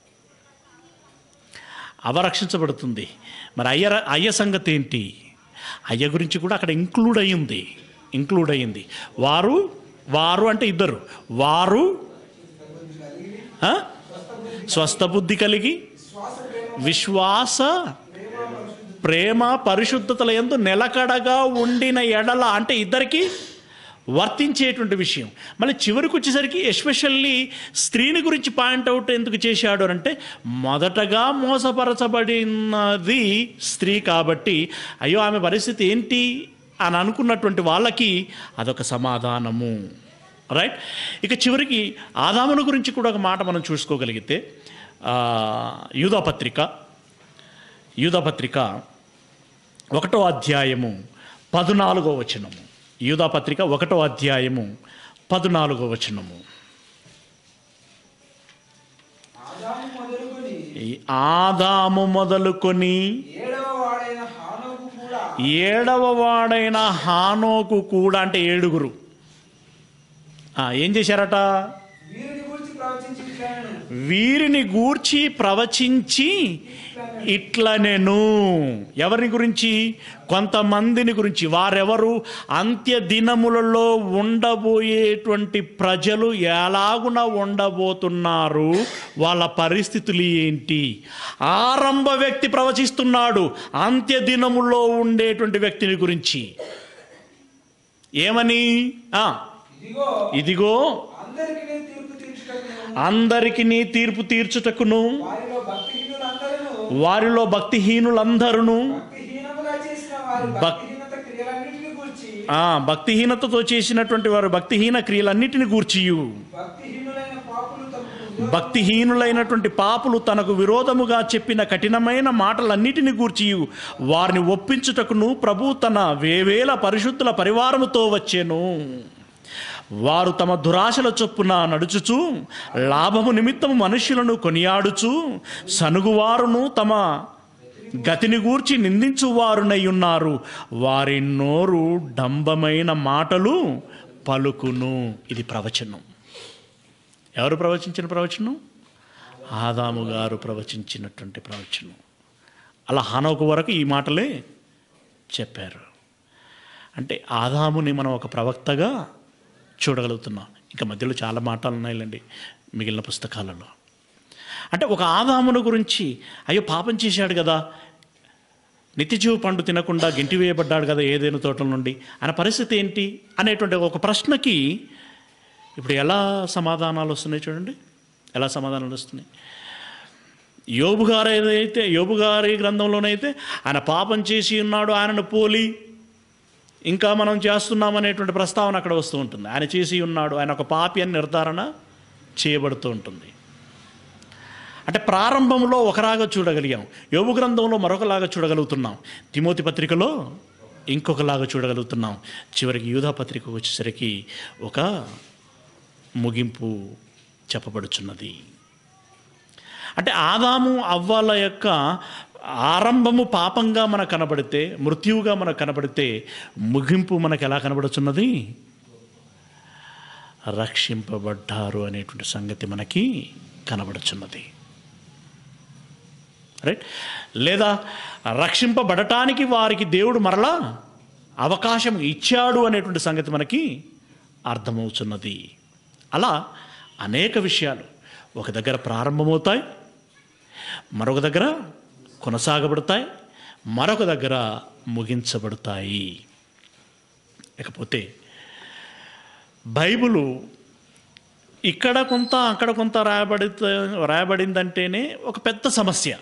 అవ రక్షించబడుతుంది మరి అయ్య అయ్య సంగతి ఏంటి అయ్య గురించి కూడా అక్కడ ఇంక్లూడ్ అయ్యింది ఇంక్లూడ్ అయ్యింది వారు వారు అంటే ఇద్దరు వారు ఆ? స్వస్థ బుద్ధి కలిగి విశ్వాస ప్రేమ పరిశుద్ధతల ఎందు నిలకడగా ఉండిన ఎడల అంటే ఇద్దరికి వర్తించేటువంటి విషయం మళ్ళీ చివరికి వచ్చేసరికి ఎస్పెషల్లీ స్త్రీని గురించి పాయింట్అవుట్ ఎందుకు చేశాడు అని అంటే మొదటగా మోసపరచబడినది స్త్రీ కాబట్టి అయ్యో ఆమె పరిస్థితి ఏంటి అని అనుకున్నటువంటి వాళ్ళకి అదొక సమాధానము రైట్ ఇక చివరికి ఆదాముల గురించి కూడా ఒక మాట మనం చూసుకోగలిగితే ఆ, యూదాపత్రిక యూదాపత్రిక ఒకటో అధ్యాయము పదునాలుగో వచనము యూదాపత్రిక ఒకటో అధ్యాయము పదునాలుగో వచనము ఆదాము మొదలుకొని ఈ ఆదాము మొదలుకొని ఏడవ వాడైన హానోకు కూడా ఏడవ వాడైన హానోకు కూడా అంటే ఏడుగురు ఆ, ఏం చేశారట వీరిని గురించి ప్రవచించి ఇట్లనెను. వీరిని గూర్చి ప్రవచించి ఇట్లనెను ఎవరిని గురించి కొంతమందిని గురించి వారెవరు అంత్య దినములలో ఉండబోయేటువంటి ప్రజలు ఎలాగున ఉండబోతున్నారు వాళ్ళ పరిస్థితులు ఏంటి ఆరంభ వ్యక్తి ప్రవచిస్తున్నాడు అంత్య దినములో ఉండేటువంటి వ్యక్తిని గురించి ఏమని ఆ, ఇదిగో ఇదిగో అందరికి తీర్పు తీర్చుటకును అందరికి నీ తీర్పు తీర్చుటకును వారిలో భక్తిహీనులందరూ వారిలో భక్తిహీనులందరూ భక్తిహీనముగా చేసిన వారి భక్- భక్తిహీనత క్రియలన్నింటినీ గురించి ఆ భక్తిహీనతతో చేసినటువంటి వారు భక్తిహీన క్రియలన్నిటిని గూర్చియు భక్తిహీనులైన పాపులు తమకు భక్తిహీనులైనటువంటి పాపులు తనకు విరోధముగా చెప్పిన కఠినమైన మాటలన్నిటిని గూర్చియు వారిని ఒప్పించుటకును ప్రభు తన వేవేల పరిశుద్ధుల పరివారముతో వచ్చెను వారు తమ దురాశల చొప్పున నడుచుచు లాభము నిమిత్తము మనుష్యులను కొనియాడుచు సనుగువారును తమ గతిని గూర్చి నిందించువారునై ఉన్నారు వారి నోరు డంబమైన మాటలు పలుకును ఇది ప్రవచనం ఎవరు ప్రవచించిన ప్రవచనం ఆదాము గారు ప్రవచించినటువంటి ప్రవచనం అలా హానోకు వరకు ఈ మాటలే చెప్పారు అంటే ఆదాముని మనం ఒక ప్రవక్తగా చూడగలుగుతున్నాం ఇంకా మధ్యలో చాలా మాటలు ఉన్నాయిలండి మిగిలిన పుస్తకాలలో అంటే ఒక ఆదామును గురించి అయ్యో పాపం చేశాడు కదా నిత్యజీవ పండు తినకుండా గెంటి వేయబడ్డాడు కదా ఏదైనా తోటల నుండి ఆయన పరిస్థితి ఏంటి అనేటువంటి ఒక ప్రశ్నకి ఇప్పుడు ఎలా సమాధానాలు వస్తున్నాయి చూడండి ఎలా సమాధానాలు వస్తున్నాయి యోబు గారు ఏదైతే యోబు గారి గ్రంథంలోనైతే ఆయన పాపం చేసి ఉన్నాడు ఆయనను పోలి ఇంకా మనం చేస్తున్నాం అనేటువంటి ప్రస్తావన అక్కడ వస్తూ ఉంటుంది ఆయన చేసి ఉన్నాడు ఆయన ఒక పాపి అని నిర్ధారణ చేయబడుతూ ఉంటుంది అంటే ప్రారంభంలో ఒకలాగా చూడగలిగాం యోబు గ్రంథంలో మరొకలాగా చూడగలుగుతున్నాం తిమోతి పత్రికలో ఇంకొకలాగా చూడగలుగుతున్నాం చివరికి యూధా పత్రిక వచ్చేసరికి ఒక ముగింపు చెప్పబడుచున్నది అంటే ఆదాము అవ్వాల యొక్క ఆరంభము పాపంగా మనకు కనబడితే మృత్యువుగా మనకు కనబడితే ముగింపు మనకు ఎలా కనబడుచున్నది రక్షింపబడ్డారు అనేటువంటి సంగతి మనకి కనబడుచున్నది రైట్ లేదా రక్షింపబడటానికి వారికి దేవుడు మరలా అవకాశం ఇచ్చాడు అనేటువంటి సంగతి మనకి అర్థమవుతున్నది అలా అనేక విషయాలు ఒక దగ్గర ప్రారంభమవుతాయి మరొక దగ్గర కొనసాగబడతాయి మరొక దగ్గర ముగించబడతాయి ఇకపోతే బైబిలు ఇక్కడ కొంత అక్కడ కొంత రాయబడి రాయబడిందంటేనే ఒక పెద్ద సమస్య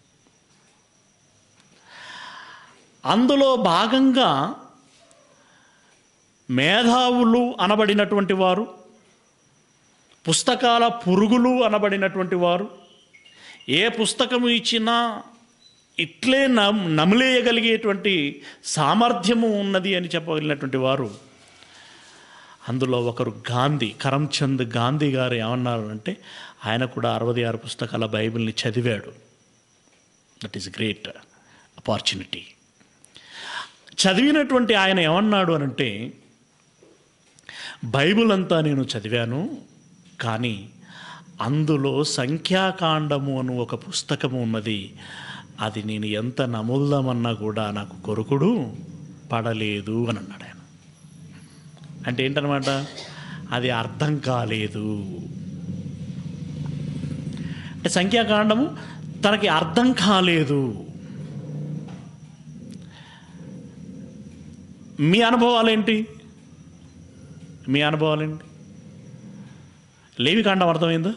అందులో భాగంగా మేధావులు అనబడినటువంటి వారు పుస్తకాల పురుగులు అనబడినటువంటి వారు ఏ పుస్తకము ఇచ్చినా ఇట్లే నమ్ నమిలేయగలిగేటువంటి సామర్థ్యము ఉన్నది అని చెప్పగలిగినటువంటి వారు అందులో ఒకరు గాంధీ కరమ్చంద్ గాంధీ గారు ఏమన్నారు అంటే ఆయన కూడా అరవై ఆరు పుస్తకాల బైబిల్ని చదివాడు దట్ ఈస్ గ్రేట్ ఆపర్చునిటీ చదివినటువంటి ఆయన ఏమన్నాడు అనంటే బైబిల్ అంతా నేను చదివాను కానీ అందులో సంఖ్యాకాండము అను ఒక పుస్తకము ఉన్నది అది నేను ఎంత నముల్దామన్నా కూడా నాకు కొరుకుడు పడలేదు అని అన్నాడు ఆయన అంటే ఏంటనమాట అది అర్థం కాలేదు అంటే సంఖ్యాకాండము తనకి అర్థం కాలేదు మీ అనుభవాలు ఏంటి మీ అనుభవాలు ఏంటి లేవి కాండం అర్థమైందా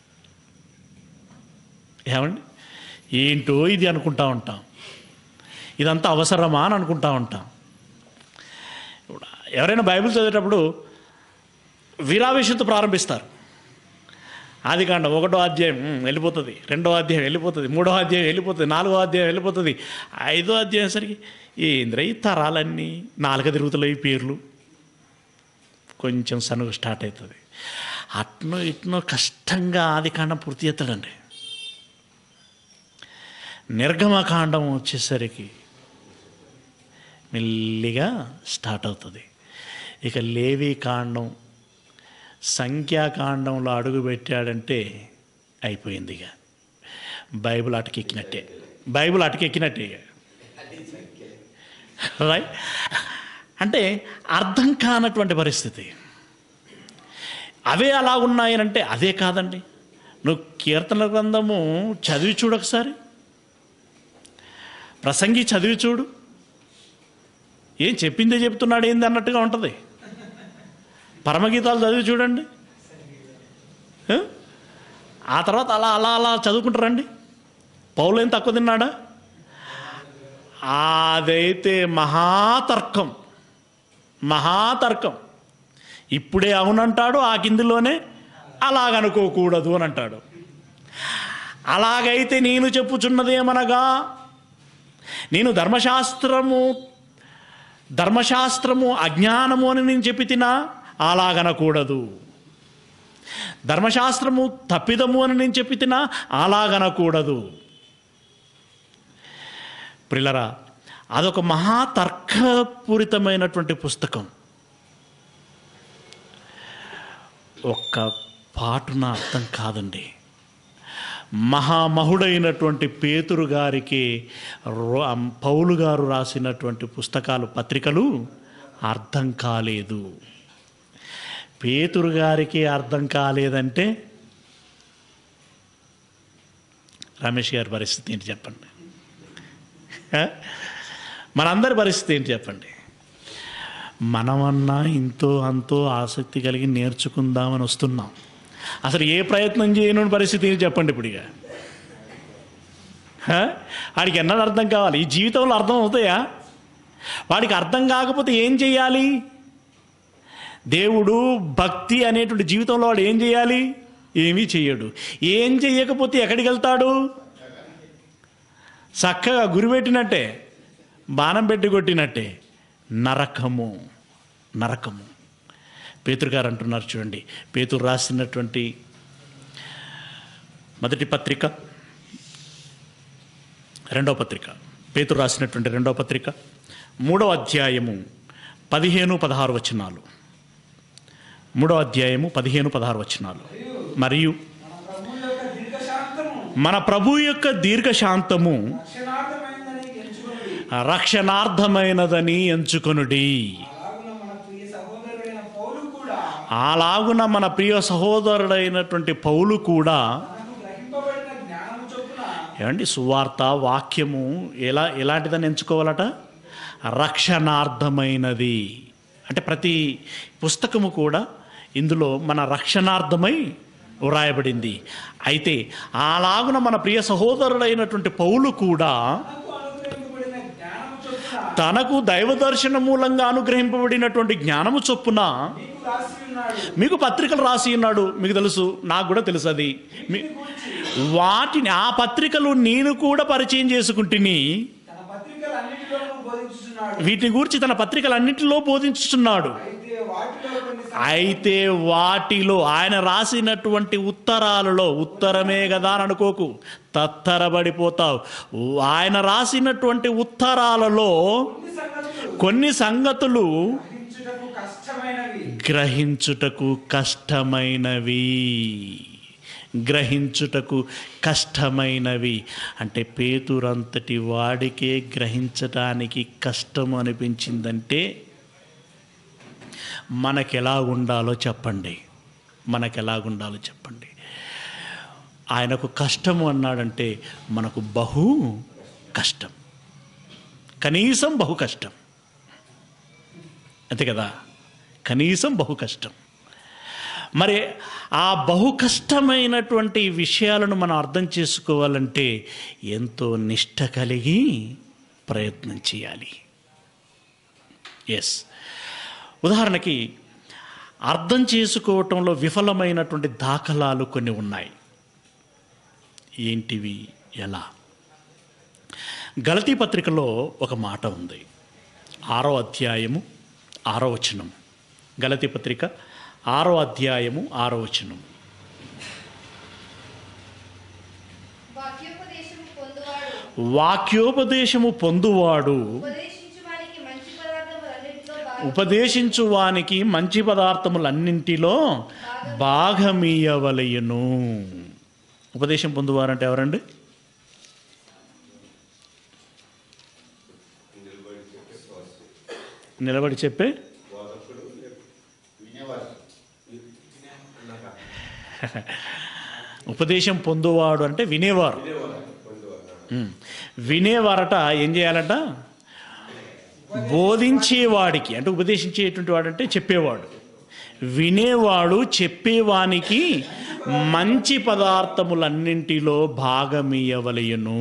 ఏమండి ఏంటో ఇది అనుకుంటా ఉంటాం ఇదంతా అవసరమా అని అనుకుంటా ఉంటాం ఇప్పుడు ఎవరైనా బైబిల్ చదివేటప్పుడు వీరావేశంతో ప్రారంభిస్తారు ఆది కాండం ఒకటో అధ్యాయం ఉమ్, వెళ్ళిపోతుంది రెండో అధ్యాయం వెళ్ళిపోతుంది మూడో అధ్యాయం వెళ్ళిపోతుంది నాలుగో అధ్యాయం వెళ్ళిపోతుంది ఐదో అధ్యాయం సరికి ఏంద్ర ఈ తరాలన్నీ నాలుగ తిరుగుతున్నాయి ఈ పేర్లు కొంచెం సనుగు స్టార్ట్ అవుతుంది అట్నో ఇట్నో కష్టంగా ఆది కాండం పూర్తి చేస్తాడండి నిర్గమకాండం వచ్చేసరికి మెల్లిగా స్టార్ట్ అవుతుంది ఇక లేవి కాండం సంఖ్యాకాండంలో అడుగు పెట్టాడంటే అయిపోయింది ఇక బైబిల్ అటకెక్కినట్టే బైబిల్ అటకెక్కినట్టే ఇక రైట్ అంటే అర్థం కానటువంటి పరిస్థితి అవే అలా ఉన్నాయనంటే అదే కాదండి నువ్వు కీర్తన గ్రంథము చదివి చూడు ఒకసారి ప్రసంగి చదివి చూడు ఏం చెప్పిందే చెప్తున్నాడు ఏంది అన్నట్టుగా ఉంటుంది పరమగీతాలు చదివి చూడండి ఆ? ఆ తర్వాత అలా అలా అలా చదువుకుంటారండి పౌలు ఏం తక్కువ తిన్నాడా అదైతే మహాతర్కం మహాతర్కం ఇప్పుడే అవునంటాడు ఆ కిందిలోనే అలాగనుకోకూడదు అని అంటాడు అలాగైతే నేను చెప్పుచున్నదేమనగా నేను ధర్మశాస్త్రము ధర్మశాస్త్రము అజ్ఞానము అని నేను చెప్పి తినా అలాగనకూడదు ధర్మశాస్త్రము తప్పిదము అని నేను చెప్పి తినా అలాగనకూడదు ప్రిలరా అదొక మహా తర్కపూరితమైనటువంటి పుస్తకం ఒక్క పాటున అర్థం కాదండి మహామహుడైనటువంటి పేతురు గారికి రో- పౌలు గారు రాసినటువంటి పుస్తకాలు పత్రికలు అర్థం కాలేదు పేతురు గారికి అర్థం కాలేదంటే రమేష్ గారి పరిస్థితి ఏంటి చెప్పండి ఆ? మనందరి పరిస్థితి ఏంటి చెప్పండి మనమన్నా ఇంతో అంతో ఆసక్తి కలిగి నేర్చుకుందామని వస్తున్నాం అసలు ఏ ప్రయత్నం చేయని పరిస్థితి ఏంటి చెప్పండి ఇప్పుడు ఇక హ? వాడికి ఎన్నడూ అర్థం కావాలి ఈ జీవితంలో అర్థం అవుతాయా వాడికి అర్థం కాకపోతే ఏం చేయాలి దేవుడు భక్తి అనేటువంటి జీవితంలో వాడు ఏం చేయాలి ఏమీ చెయ్యడు ఏం చెయ్యకపోతే ఎక్కడికి వెళ్తాడు చక్కగా గురిపెట్టినట్టే బాణం పెట్టి కొట్టినట్టే నరకము నరకము పేతురు గారు అంటున్నారు చూడండి పేతురు రాసినటువంటి మొదటి పత్రిక రెండవ పత్రిక పేతురు రాసినటువంటి రెండవ పత్రిక మూడవ అధ్యాయము పదిహేను పదహారు వచనాలు మూడవ అధ్యాయము పదిహేను పదహారు వచనాలు మరియు మన ప్రభు యొక్క దీర్ఘశాంతము మన ప్రభు యొక్క దీర్ఘశాంతము రక్షణార్థమైందని ఎంచుకుని రక్షణార్థమైనదని ఎంచుకొనుడి అలాగున మన ప్రియ సహోదరుడైన పౌలు కూడా అలాగున మన ప్రియ సహోదరుడైనటువంటి పౌలు కూడా మనకు గ్రహింపబడిన జ్ఞానము చొప్పున ఏమండి సువార్త వాక్యము ఎలా ఎలాంటిదని ఎంచుకోవాలట రక్షణార్థమైనది అంటే ప్రతి పుస్తకము కూడా ఇందులో మన రక్షణార్థమై వ్రాయబడింది అయితే అలాగున మన ప్రియ సహోదరుడైనటువంటి పౌలు కూడా మనకు అనుగ్రహింపబడిన జ్ఞానము చొప్పున తనకు దైవ దర్శన మూలంగా అనుగ్రహింపబడినటువంటి జ్ఞానము చొప్పున నీకు రాసి ఉన్నాడు మీకు పత్రికలు రాసి ఉన్నాడు మీకు తెలుసు నాకు కూడా తెలుసు అది మీ- వాటిని ఆ పత్రికలు నేను కూడా పరిచయం చేసుకుంటుని తన పత్రికలన్నిటిలోనూ బోధించుతున్నాడు వీటిని గురించి తన పత్రికలన్నింటిలో బోధించుతున్నాడు అయితే వాటిలో కొన్ని అయితే వాటిలో ఆయన రాసినటువంటి ఉత్తరాలలో ఉత్తరమే కదా అని అనుకోకు తత్తరబడిపోతావు ఆయన రాసినటువంటి ఉత్తరాలలో కొన్ని సంగతులు కొన్ని సంగతులు గ్రహించుటకు కష్టమైనవి గ్రహించుటకు కష్టమైనవి గ్రహించుటకు కష్టమైనవి అంటే పేతురంతటి వాడికే గ్రహించటానికి కష్టం అనిపించిందంటే మనకెలా ఉండాలో చెప్పండి మనకెలా ఉండాలో చెప్పండి ఆయనకు కష్టము అన్నాడంటే మనకు బహు కష్టం కనీసం బహు కష్టం అంతే కదా కనీసం బహు కష్టం మరి ఆ బహు కష్టమైనటువంటి విషయాలను మనం అర్థం చేసుకోవాలంటే ఎంతో నిష్ట కలిగి ప్రయత్నం చేయాలి ఎస్ ఉదాహరణకి అర్థం చేసుకోవటంలో విఫలమైనటువంటి దాఖలాలు కొన్ని ఉన్నాయి ఏంటివి ఎలా గలతీ పత్రికలో ఒక మాట ఉంది ఆరో అధ్యాయము ఆరో వచనం గలతీ పత్రిక ఆరో అధ్యాయము ఆరో వచనం వాక్యోపదేశము పొందువాడు వాక్యోపదేశము పొందువాడు ఉపదేశించు వానికి మంచి పదార్థములన్నిటిలో భాగం ఉపదేశించు వానికి మంచి పదార్థములన్నింటిలో భాగమీయవలయును ఉపదేశం పొందువారంటే ఎవరండి నిలబడి చెప్పే ఉపదేశం పొందువాడు అంటే వినేవారు ఉమ్. వినేవారట ఏం చేయాలంట బోధించేవాడికి అంటే ఉపదేశించేటువంటి వాడంటే చెప్పేవాడు వినేవాడు చెప్పేవానికి మంచి పదార్థములన్నింటిలో భాగమియవలయును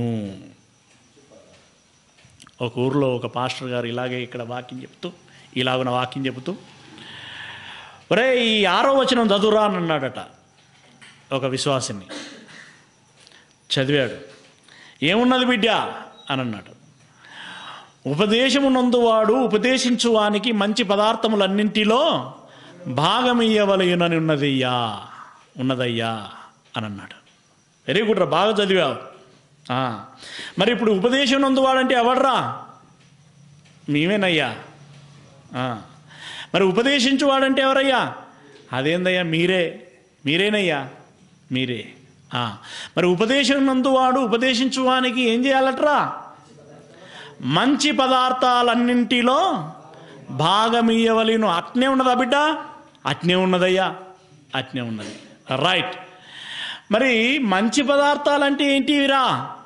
ఒక ఊర్లో ఒక పాస్టర్ గారు ఇలాగే ఇక్కడ వాక్యం చెప్తూ ఇలాగున వాక్యం చెబుతూ ఒరే ఈ ఆరో వచనం చదువురా అని అన్నాడట ఒక విశ్వాసిని చదివాడు ఏమున్నది బిడ్డ అని అన్నాడు ఉపదేశమునందువాడు ఉపదేశించువానికి మంచి పదార్థములన్నింటిలో భాగమియ్యవలయునని ఉన్నదయ్యా ఉన్నదయ్యా అని అన్నాడు వెరీ గుడ్ రా బాగా చదివావు ఆ, మరి ఇప్పుడు ఉపదేశం నందువాడంటే ఎవడ్రా మేమేనయ్యా ఆ, మరి ఉపదేశించువాడంటే ఎవరయ్యా అదేందయ్యా మీరే మీరేనయ్యా మీరే ఆ, మరి ఉపదేశం నందువాడు ఉపదేశించువానికి ఏం చేయాలట్రా మంచి పదార్థాలన్నింటిలో భాగమియ్యవలను అట్నే ఉన్నదా బిడ్డ అట్నే ఉన్నదయ్యా అట్నే ఉన్నది రైట్ మరి మంచి పదార్థాలంటే ఏంటివిరా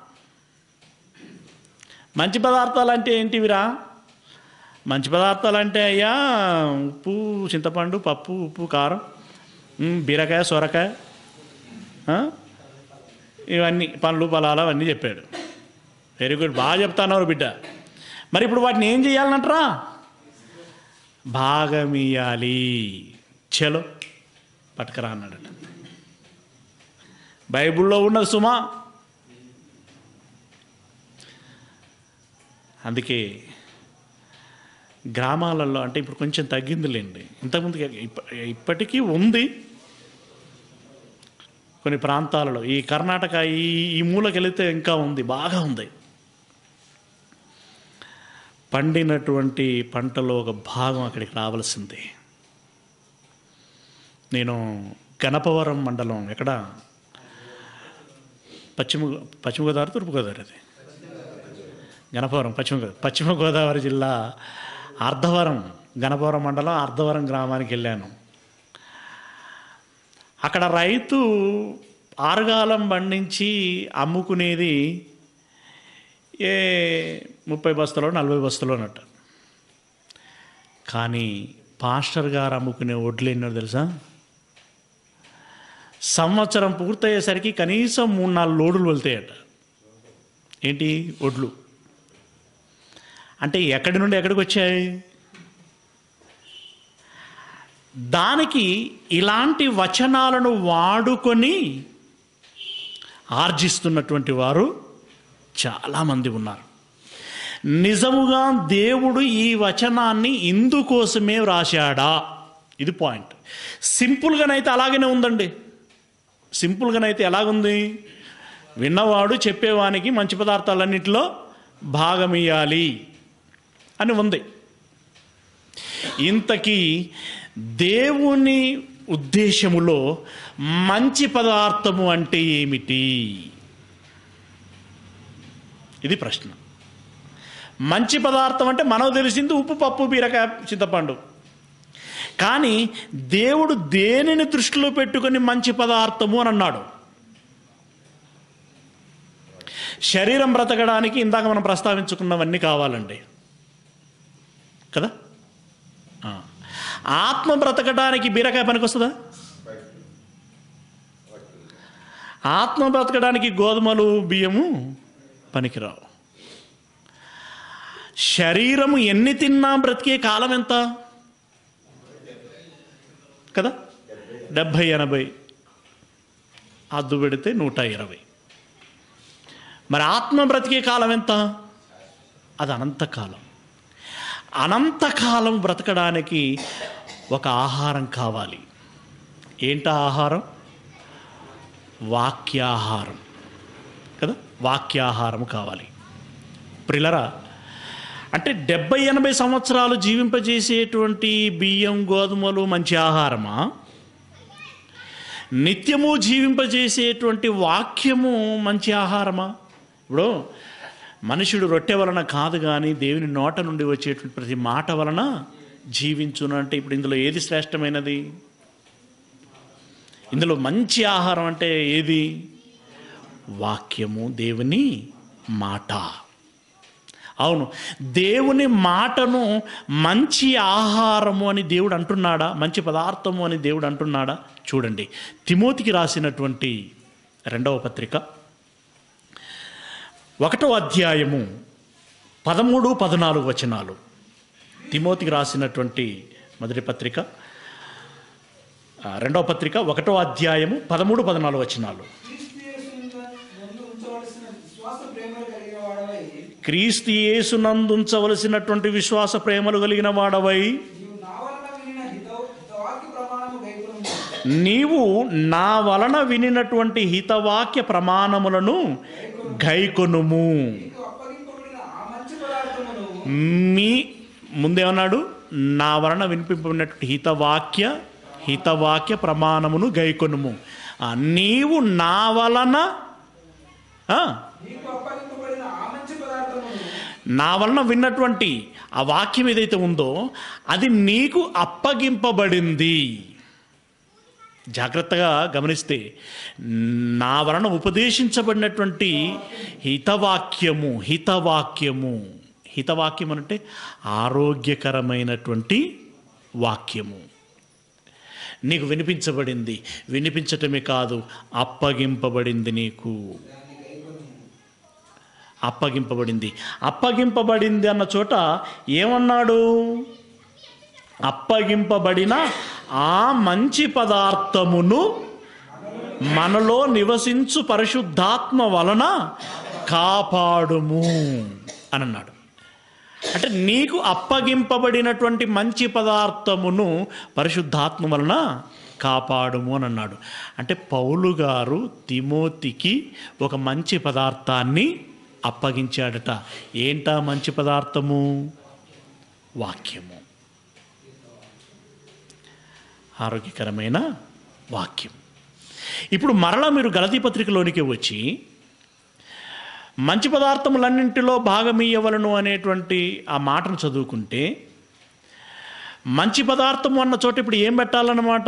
మంచి పదార్థాలంటే ఏంటివిరా మంచి పదార్థాలంటే అయ్యా ఉప్పు చింతపండు పప్పు ఉప్పు కారం ఉమ్, బీరకాయ సొరకాయ ఆ? ఇవన్నీ పండ్లు పొలాలు అవన్నీ చెప్పాడు వెరీ గుడ్ బాగా చెప్తానన్నారు బిడ్డ మరి ఇప్పుడు వాటిని ఏం చేయాలనంటరా భాగమియాలి చలో పట్టుకరా అన్నాడట బైబిల్లో ఉన్నది సుమా అందుకే గ్రామాలలో అంటే ఇప్పుడు కొంచెం తగ్గిందిలేండి ఇంతకుముందు ఇప్ప- ఇప్పటికీ ఉంది కొన్ని ప్రాంతాలలో ఈ కర్ణాటక ఈ ఈ మూలకి వెళితే ఇంకా ఉంది బాగా ఉంది పండినటువంటి పంటలో ఒక భాగం అక్కడికి రావాల్సిందే నేను గణపవరం మండలం ఎక్కడ పశ్చిమ పశ్చిమ గోదావరి తూర్పు గోదావరి అది గణపవరం పశ్చిమ గోదావరి పశ్చిమ గోదావరి జిల్లా అర్ధవరం గణపవరం మండలం అర్ధవరం గ్రామానికి వెళ్ళాను అక్కడ రైతు ఆరుగాలం పండించి అమ్ముకునేది ఏ ముప్పై బస్తలో నలభై బస్తలో అన్నట్టు కానీ పాస్టర్ గారు అమ్ముకునే వడ్లు ఎన్నో తెలుసా సంవత్సరం పూర్తయ్యేసరికి కనీసం మూడు నాలుగు లోడులు వెళ్తాయట ఏంటి వడ్లు అంటే ఎక్కడి నుండి ఎక్కడికి వచ్చాయి దానికి ఇలాంటి వచనాలను వాడుకొని ఆర్జిస్తున్నటువంటి వారు చాలామంది ఉన్నారు నిజముగా దేవుడు ఈ వచనాన్ని ఇందుకోసమే వ్రాశాడా ఇది పాయింట్ సింపుల్గానైతే అలాగనే ఉందండి సింపుల్గానైతే ఎలాగుంది విన్నవాడు చెప్పేవానికి మంచి పదార్థాలన్నింటిలో భాగమియ్యాలి అని ఉంది ఇంతకీ దేవుని ఉద్దేశములో మంచి పదార్థము అంటే ఏమిటి ఇది ప్రశ్న మంచి పదార్థం అంటే మనకు తెలిసింది ఉప్పు పప్పు బీరకాయ చింతపండు కానీ దేవుడు దేనిని దృష్టిలో పెట్టుకొని మంచి పదార్థము అని అన్నాడు శరీరం బ్రతకడానికి ఇందాక మనం ప్రస్తావించుకున్నవన్నీ కావాలండి కదా ఆ. ఆత్మ బ్రతకడానికి బీరకాయ పనికొస్తుందా ఆత్మ బ్రతకడానికి గోధుమలు బియ్యము పనికిరావు శరీరము ఎన్ని తిన్నా బ్రతికే కాలం ఎంత కదా డెబ్భై ఎనభై అద్దు పెడితే నూట ఇరవై మరి ఆత్మ బ్రతికే కాలం ఎంత అది అనంతకాలం అనంతకాలం బ్రతకడానికి ఒక ఆహారం కావాలి ఏంట ఆహారం వాక్యాహారం కదా వాక్యాహారం కావాలి ప్రిలరా అంటే డెబ్బై ఎనభై సంవత్సరాలు జీవింపజేసేటువంటి బియ్యం గోధుమలు మంచి ఆహారమా నిత్యము జీవింపజేసేటువంటి వాక్యము మంచి ఆహారమా ఇప్పుడు మనుషుడు రొట్టె వలన కాదు కానీ దేవుని నోట నుండి వచ్చేటువంటి ప్రతి మాట వలన జీవించును అంటే ఇప్పుడు ఇందులో ఏది శ్రేష్టమైనది ఇందులో మంచి ఆహారం అంటే ఏది వాక్యము దేవుని మాట అవును దేవుని మాటను మంచి ఆహారము అని దేవుడు అంటున్నాడా మంచి పదార్థము అని దేవుడు అంటున్నాడా చూడండి తిమోతికి రాసినటువంటి రెండవ పత్రిక ఒకటో అధ్యాయము పదమూడు పద్నాలుగు వచనాలు తిమోతికి రాసినటువంటి మొదటి పత్రిక ఆ, రెండవ పత్రిక ఒకటో అధ్యాయము పదమూడు పద్నాలుగు వచనాలు క్రీస్తు యేసు ముందు ఉంచవలసిన విశ్వాస ప్రేమలు కలిగిన వాడవై క్రీస్తు యేసునందు ఉంచవలసినటువంటి విశ్వాస ప్రేమలు కలిగిన వాడవై నీవు నా వలన వినిన హితవు హితవాక్య ప్రమాణము గైకొనుము నీవు నా వలన వినినటువంటి హితవాక్య ప్రమాణములను గైకొనుము నీకు అప్పగింపబడిన ఆ మంచి పదార్థమును మీ ముందేమన్నాడు నా వలన వినిపింపబడినటువంటి హితవాక్య హితవాక్య ప్రమాణమును గైకొనుము ఆ, నీవు నా వలన ఆ, నీకు అప్పగింపబడిన ఆ మంచి పదార్థమును నా వలన విన్నటువంటి ఆ వాక్యం ఏదైతే ఉందో అది నీకు అప్పగింపబడింది జాగ్రత్తగా గమనిస్తే నా వలన ఉపదేశించబడినటువంటి హితవాక్యము హితవాక్యము హితవాక్యం అంటే ఆరోగ్యకరమైనటువంటి వాక్యము నీకు వినిపించబడింది వినిపించటమే కాదు అప్పగింపబడింది నీకు అప్పగింపబడింది అప్పగింపబడింది అన్న చోట ఏమన్నాడు అప్పగింపబడిన ఆ మంచి పదార్థమును మనలో నివసించు పరిశుద్ధాత్మ వలన కాపాడుము అని అన్నాడు అంటే నీకు అప్పగింపబడినటువంటి మంచి పదార్థమును పరిశుద్ధాత్మ వలన కాపాడుము అని అన్నాడు అంటే పౌలు గారు తిమోతికి ఒక మంచి పదార్థాన్ని అప్పగించాడట ఏంటా మంచి పదార్థము వాక్యము ఆరోగ్యకరమైన వాక్యం ఇప్పుడు మరలా మీరు గలతీ పత్రికలోనికి వచ్చి మంచి పదార్థములన్నింటిలో భాగమీయవలను అనేటువంటి ఆ మాటను చదువుకుంటే మంచి పదార్థము అన్న చోట ఇప్పుడు ఏం పెట్టాలన్నమాట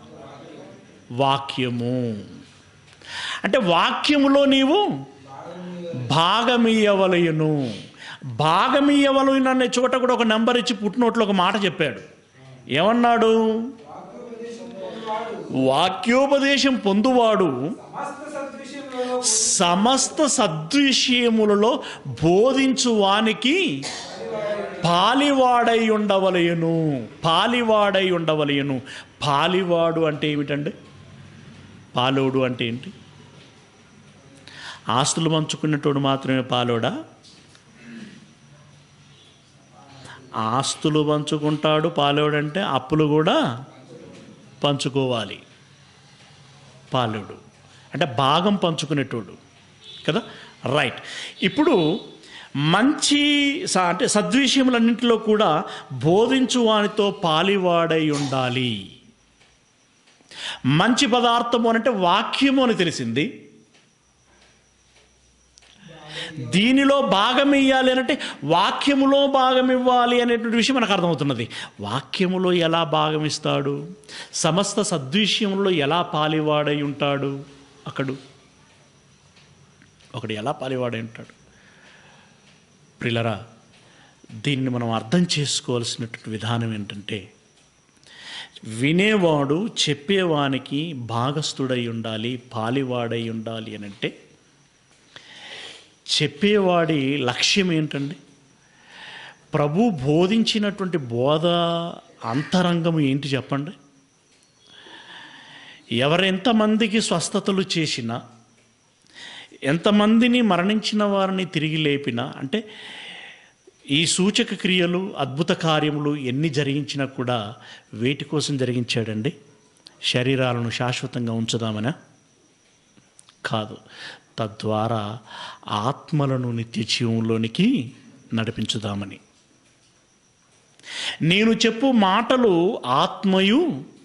వాక్యము అంటే వాక్యములో నీవు భాగమీయవలయును భాగమీయవలయును అనే చోట కూడా ఒక నెంబర్ ఇచ్చి పుట్టినోట్లో ఒక మాట చెప్పాడు ఏమన్నాడు వాక్యోపదేశం పొందువాడు సమస్త సద్విషయంలో సమస్త సద్విషయములలో బోధించు వానికి పాలివాడై ఉండవలయును పాలివాడై ఉండవలయును పాలివాడు అంటే ఏమిటండి పాలోడు అంటే ఏంటి ఆస్తులు పంచుకున్నటోడు మాత్రమే పాలోడా ఆస్తులు పంచుకుంటాడు పాలేవుడంటే అప్పులు కూడా పంచుకోవాలి పాలుడు అంటే భాగం పంచుకునేటోడు కదా రైట్ ఇప్పుడు మంచి స- అంటే సద్విషయములన్నింటిలో కూడా బోధించు వానితో పాలివాడై ఉండాలి మంచి పదార్థము అని అంటే వాక్యము అని తెలిసింది దీనిలో భాగం ఇవ్వాలి అని అంటే వాక్యములో భాగం ఇవ్వాలి అనేటువంటి విషయం మనకు అర్థమవుతున్నది వాక్యములో ఎలా భాగం ఇస్తాడు సమస్త సద్విషయంలో ఎలా పాలివాడై ఉంటాడు అక్కడు ఒకడు ఎలా పాలివాడై ఉంటాడు ప్రిలరా దీన్ని మనం అర్థం చేసుకోవాల్సినటువంటి విధానం ఏంటంటే వినేవాడు చెప్పేవానికి భాగస్థుడై ఉండాలి పాలివాడై ఉండాలి అని అంటే చెప్పేవాడి లక్ష్యం ఏంటండి ప్రభు బోధించినటువంటి బోధ అంతరంగం ఏంటి చెప్పండి ఎవరెంతమందికి స్వస్థతలు చేసినా ఎంతమందిని మరణించిన వారిని తిరిగి లేపినా అంటే ఈ సూచక క్రియలు అద్భుత కార్యములు ఎన్ని జరిగించినా కూడా వేటి కోసం జరిగించాడండి శరీరాలను శాశ్వతంగా ఉంచుదామనా కాదు తద్వారా ఆత్మలను నిత్య జీవంలోనికి నడిపించుదామని నేను చెప్పు మాటలు ఆత్మయు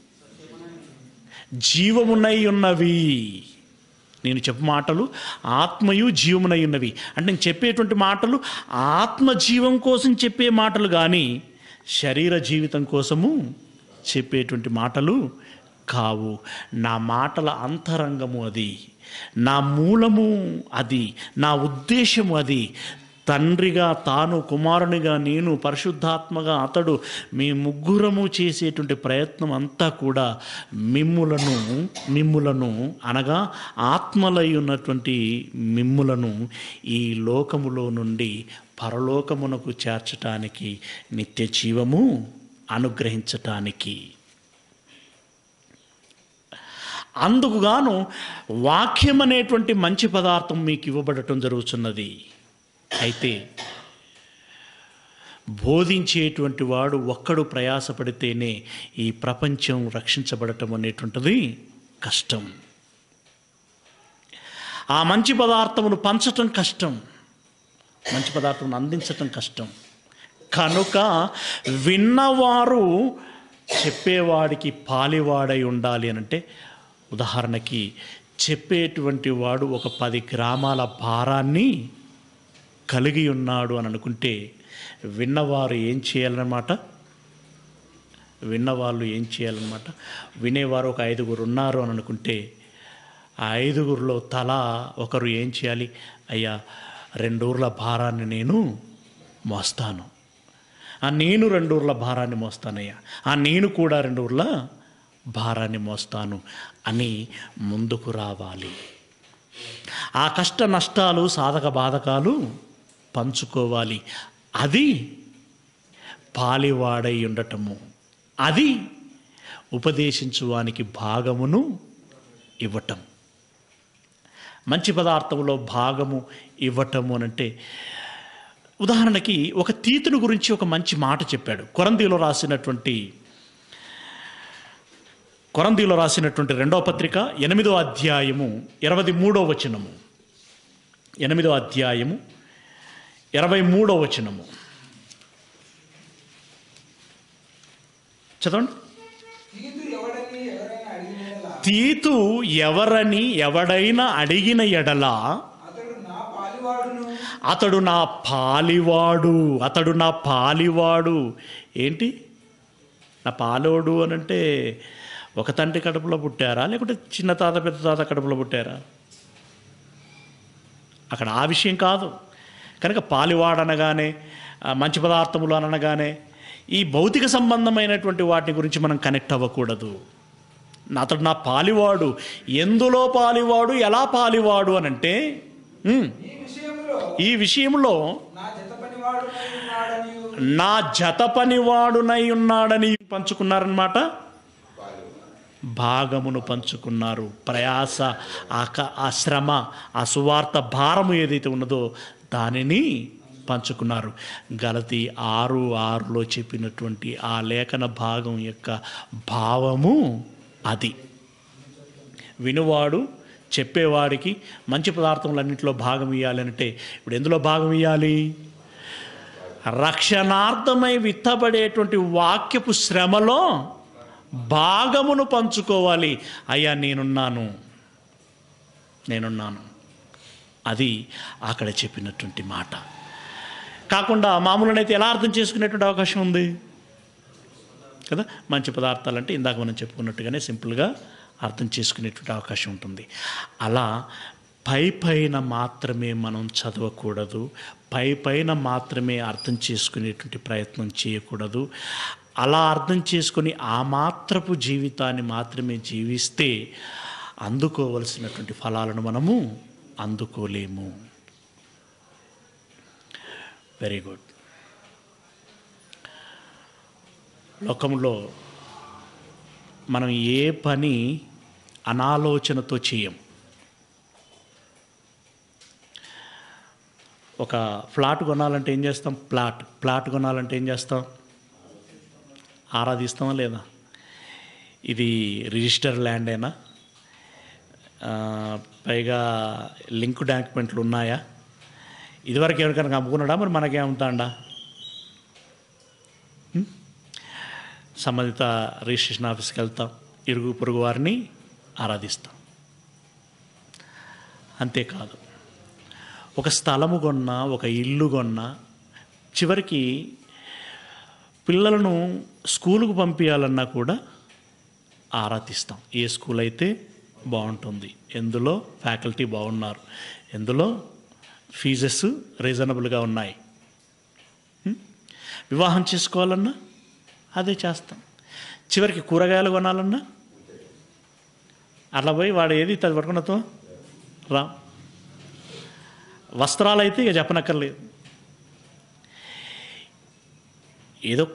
జీవమునై ఉన్నవి నేను చెప్పు మాటలు ఆత్మయు జీవమునై ఉన్నవి అంటే నేను చెప్పేటువంటి మాటలు ఆత్మ జీవం కోసం చెప్పే మాటలు కానీ శరీర జీవితం కోసము చెప్పేటువంటి మాటలు కావు నా మాటల అంతరంగము అది నా మూలము అది నా ఉద్దేశము అది తండ్రిగా తాను కుమారునిగా నేను పరిశుద్ధాత్మగా అతడు మీ ముగ్గురము చేసేటువంటి ప్రయత్నం అంతా కూడా మిమ్ములను మిమ్ములను అనగా ఆత్మలై ఉన్నటువంటి మిమ్ములను ఈ లోకములో నుండి పరలోకమునకు చేర్చటానికి నిత్య జీవము అనుగ్రహించటానికి అందుకుగాను వాక్యం అనేటువంటి మంచి పదార్థం మీకు ఇవ్వబడటం జరుగుతున్నది అయితే బోధించేటువంటి వాడు ఒక్కడు ప్రయాసపడితేనే ఈ ప్రపంచం రక్షించబడటం అనేటువంటిది కష్టం ఆ మంచి పదార్థమును పంచటం కష్టం మంచి పదార్థం అందించటం కష్టం కనుక విన్నవారు చెప్పేవాడికి పాలివాడై ఉండాలి అని అంటే ఉదాహరణకి చెప్పేటువంటి వాడు ఒక పది గ్రామాల భారాన్ని కలిగి ఉన్నాడు అని అనుకుంటే విన్నవారు ఏం చేయాలన్నమాట విన్నవాళ్ళు ఏం చేయాలన్నమాట వినేవారు ఒక ఐదుగురు ఉన్నారు అని అనుకుంటే ఆ ఐదుగురిలో తల ఒకరు ఏం చేయాలి అయ్యా రెండూర్ల భారాన్ని నేను మోస్తాను ఆ నేను రెండూర్ల భారాన్ని మోస్తానయ్యా ఆ నేను కూడా రెండూర్ల భారాన్ని మోస్తాను అని ముందుకు రావాలి ఆ కష్ట నష్టాలు సాధక బాధకాలు పంచుకోవాలి అది పాలివాడై ఉండటము అది ఉపదేశించువానికి భాగమును ఇవ్వటం మంచి పదార్థంలో భాగము ఇవ్వటము అని అంటే ఉదాహరణకి ఒక తీతును గురించి ఒక మంచి మాట చెప్పాడు కొరందీలో రాసినటువంటి కొరందీలో రాసినటువంటి రెండవ పత్రిక ఎనిమిదో అధ్యాయము ఇరవై మూడో వచనము ఎనిమిదో అధ్యాయము ఇరవై మూడో వచనము చదవండి తీతు ఎవడని ఎవరైనా అడిగిన తీతు ఎవరని ఎవడైనా అడిగిన యెడల ఎడల అతడు నా పాలివాడును అతడు నా పాలివాడు అతడు నా పాలివాడు ఏంటి నా పాలోడు అని అంటే ఒక తండ్రి కడుపులో పుట్టారా లేకుంటే చిన్న తాత పెద్ద తాత కడుపులో పుట్టారా అక్కడ ఆ విషయం కాదు కనుక పాలివాడనగానే ఆ, మంచి పదార్థములు అనగానే ఈ భౌతిక సంబంధమైనటువంటి వాటి గురించి మనం కనెక్ట్ అవ్వకూడదు అతడు నా పాలివాడు ఎందులో పాలివాడు ఎలా పాలివాడు అని అంటే ఉమ్, ఈ విషయంలో ఈ విషయంలో నా జత పనివాడు ఉన్నాడని నా జత పనివాడునై ఉన్నాడని పంచుకున్నారనమాట భాగమును పంచుకున్నారు ప్రయాస ఆ క- ఆ శ్రమ ఆ సువార్త భారము ఏదైతే ఉన్నదో దానిని పంచుకున్నారు గలతి ఆరు ఆరులో చెప్పినటువంటి ఆ లేఖన భాగం యొక్క భావము అది వినువాడు చెప్పేవాడికి మంచి పదార్థములన్నింటిలో భాగం ఇవ్వాలంటే ఇప్పుడు ఎందులో భాగం ఇవ్వాలి రక్షణార్థమై విత్తబడేటువంటి వాక్యపు శ్రమలో భాగమును పంచుకోవాలి అయ్యా నేనున్నాను నేనున్నాను అది అక్కడ చెప్పినటువంటి మాట కాకుండా మామూలుగా అయితే ఎలా అర్థం చేసుకునేటువంటి అవకాశం ఉంది కదా మంచి పదార్థాలు అంటే ఇందాక మనం చెప్పుకున్నట్టుగానే సింపుల్గా అర్థం చేసుకునేటువంటి అవకాశం ఉంటుంది అలా పై పైన మాత్రమే మనం చదవకూడదు పై పైన మాత్రమే అర్థం చేసుకునేటువంటి ప్రయత్నం చేయకూడదు అలా అర్థం చేసుకొని ఆ మాత్రపు జీవితాన్ని మాత్రమే జీవిస్తే అందుకోవలసినటువంటి ఫలాలను మనము అందుకోలేము వెరీ గుడ్ లోకంలో మనం ఏ పని అనాలోచనతో చేయం ఒక ఫ్లాట్ కొనాలంటే ఏం చేస్తాం ప్లాట్ ప్లాట్ కొనాలంటే ఏం చేస్తాం ఆరాధిస్తామా లేదా ఇది రిజిస్టర్ ల్యాండేనా ఆ, పైగా లింక్ డాక్యుమెంట్లు ఉన్నాయా ఇదివరకు ఎవరికైనా అమ్ముకున్నాడా మరి మనకేమవుతాండా సంబంధిత రిజిస్ట్రేషన్ ఆఫీస్కి వెళ్తాం ఇరుగు పొరుగు వారిని ఆరాధిస్తాం అంతేకాదు ఒక స్థలము కొన్నా ఒక ఇల్లు కొన్నా చివరికి పిల్లలను స్కూలుకు పంపించాలన్నా కూడా ఆరాధిస్తాం ఏ స్కూల్ అయితే బాగుంటుంది ఎందులో ఫ్యాకల్టీ బాగున్నారు ఎందులో ఫీజెస్ రీజనబుల్గా ఉన్నాయి హ్మ్? వివాహం చేసుకోవాలన్నా అదే చేస్తాం చివరికి కూరగాయలు కొనాలన్నా అట్లా పోయి వాడు ఏది అది పట్టుకున్నతో రా వస్త్రాలు అయితే ఇక చెప్పనక్కర్లేదు ఏదో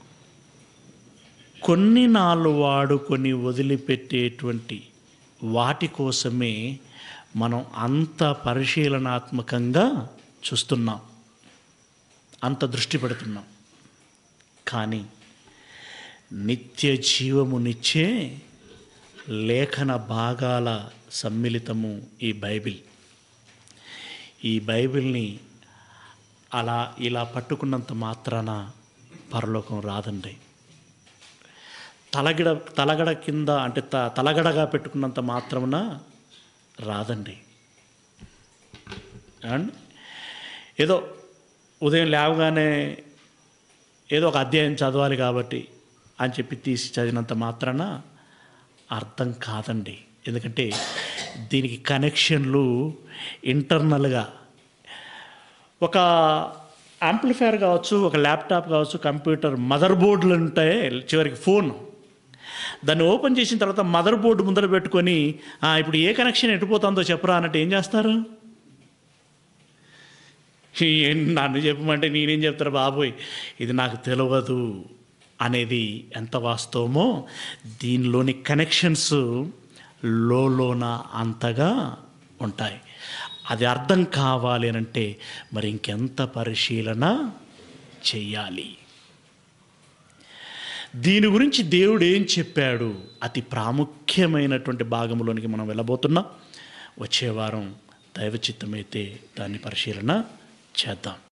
కొన్ని నాళ్ళు వాడుకొని వదిలిపెట్టేటువంటి వాటి కోసమే మనం అంత పరిశీలనాత్మకంగా చూస్తున్నాం అంత దృష్టి పెడుతున్నాం కానీ నిత్య జీవమునిచ్చే లేఖన భాగాల సమ్మిళితము ఈ బైబిల్ ఈ బైబిల్ని అలా ఇలా పట్టుకున్నంత మాత్రాన పరలోకం రాదండి తలగిడ తలగడ కింద అంటే త తలగడగా పెట్టుకున్నంత మాత్రమున రాదండి అండ్ ఏదో ఉదయం లేవగానే ఏదో ఒక అధ్యాయం చదవాలి కాబట్టి అని చెప్పి తీసి చదివినంత మాత్రాన అర్థం కాదండి ఎందుకంటే దీనికి కనెక్షన్లు ఇంటర్నల్గా ఒక యాంప్లిఫైయర్ కావచ్చు ఒక ల్యాప్టాప్ కావచ్చు కంప్యూటర్ మదర్ బోర్డులు ఉంటాయి చివరికి ఫోన్ దాన్ని ఓపెన్ చేసిన తర్వాత మదర్ బోర్డు ముందర పెట్టుకొని "ఆ, ఇప్పుడు ఏ కనెక్షన్ ఎటుపోతుందో చెప్పరా అన్నట్టు ఏం చేస్తారు ఏం నన్ను చెప్పమంటే నేనేం చెప్తారు బాబోయ్ ఇది నాకు తెలియదు అనేది ఎంత వాస్తవమో దీనిలోని కనెక్షన్స్ లోన అంతగా ఉంటాయి అది అర్థం కావాలి అని అంటే మరి ఇంకెంత పరిశీలన చెయ్యాలి దీని గురించి దేవుడు ఏం చెప్పాడు అతి ప్రాముఖ్యమైనటువంటి భాగంలోనికి మనం వెళ్ళబోతున్నాం వచ్చే వారం దైవచిత్తమైతే దాన్ని పరిశీలన చేద్దాం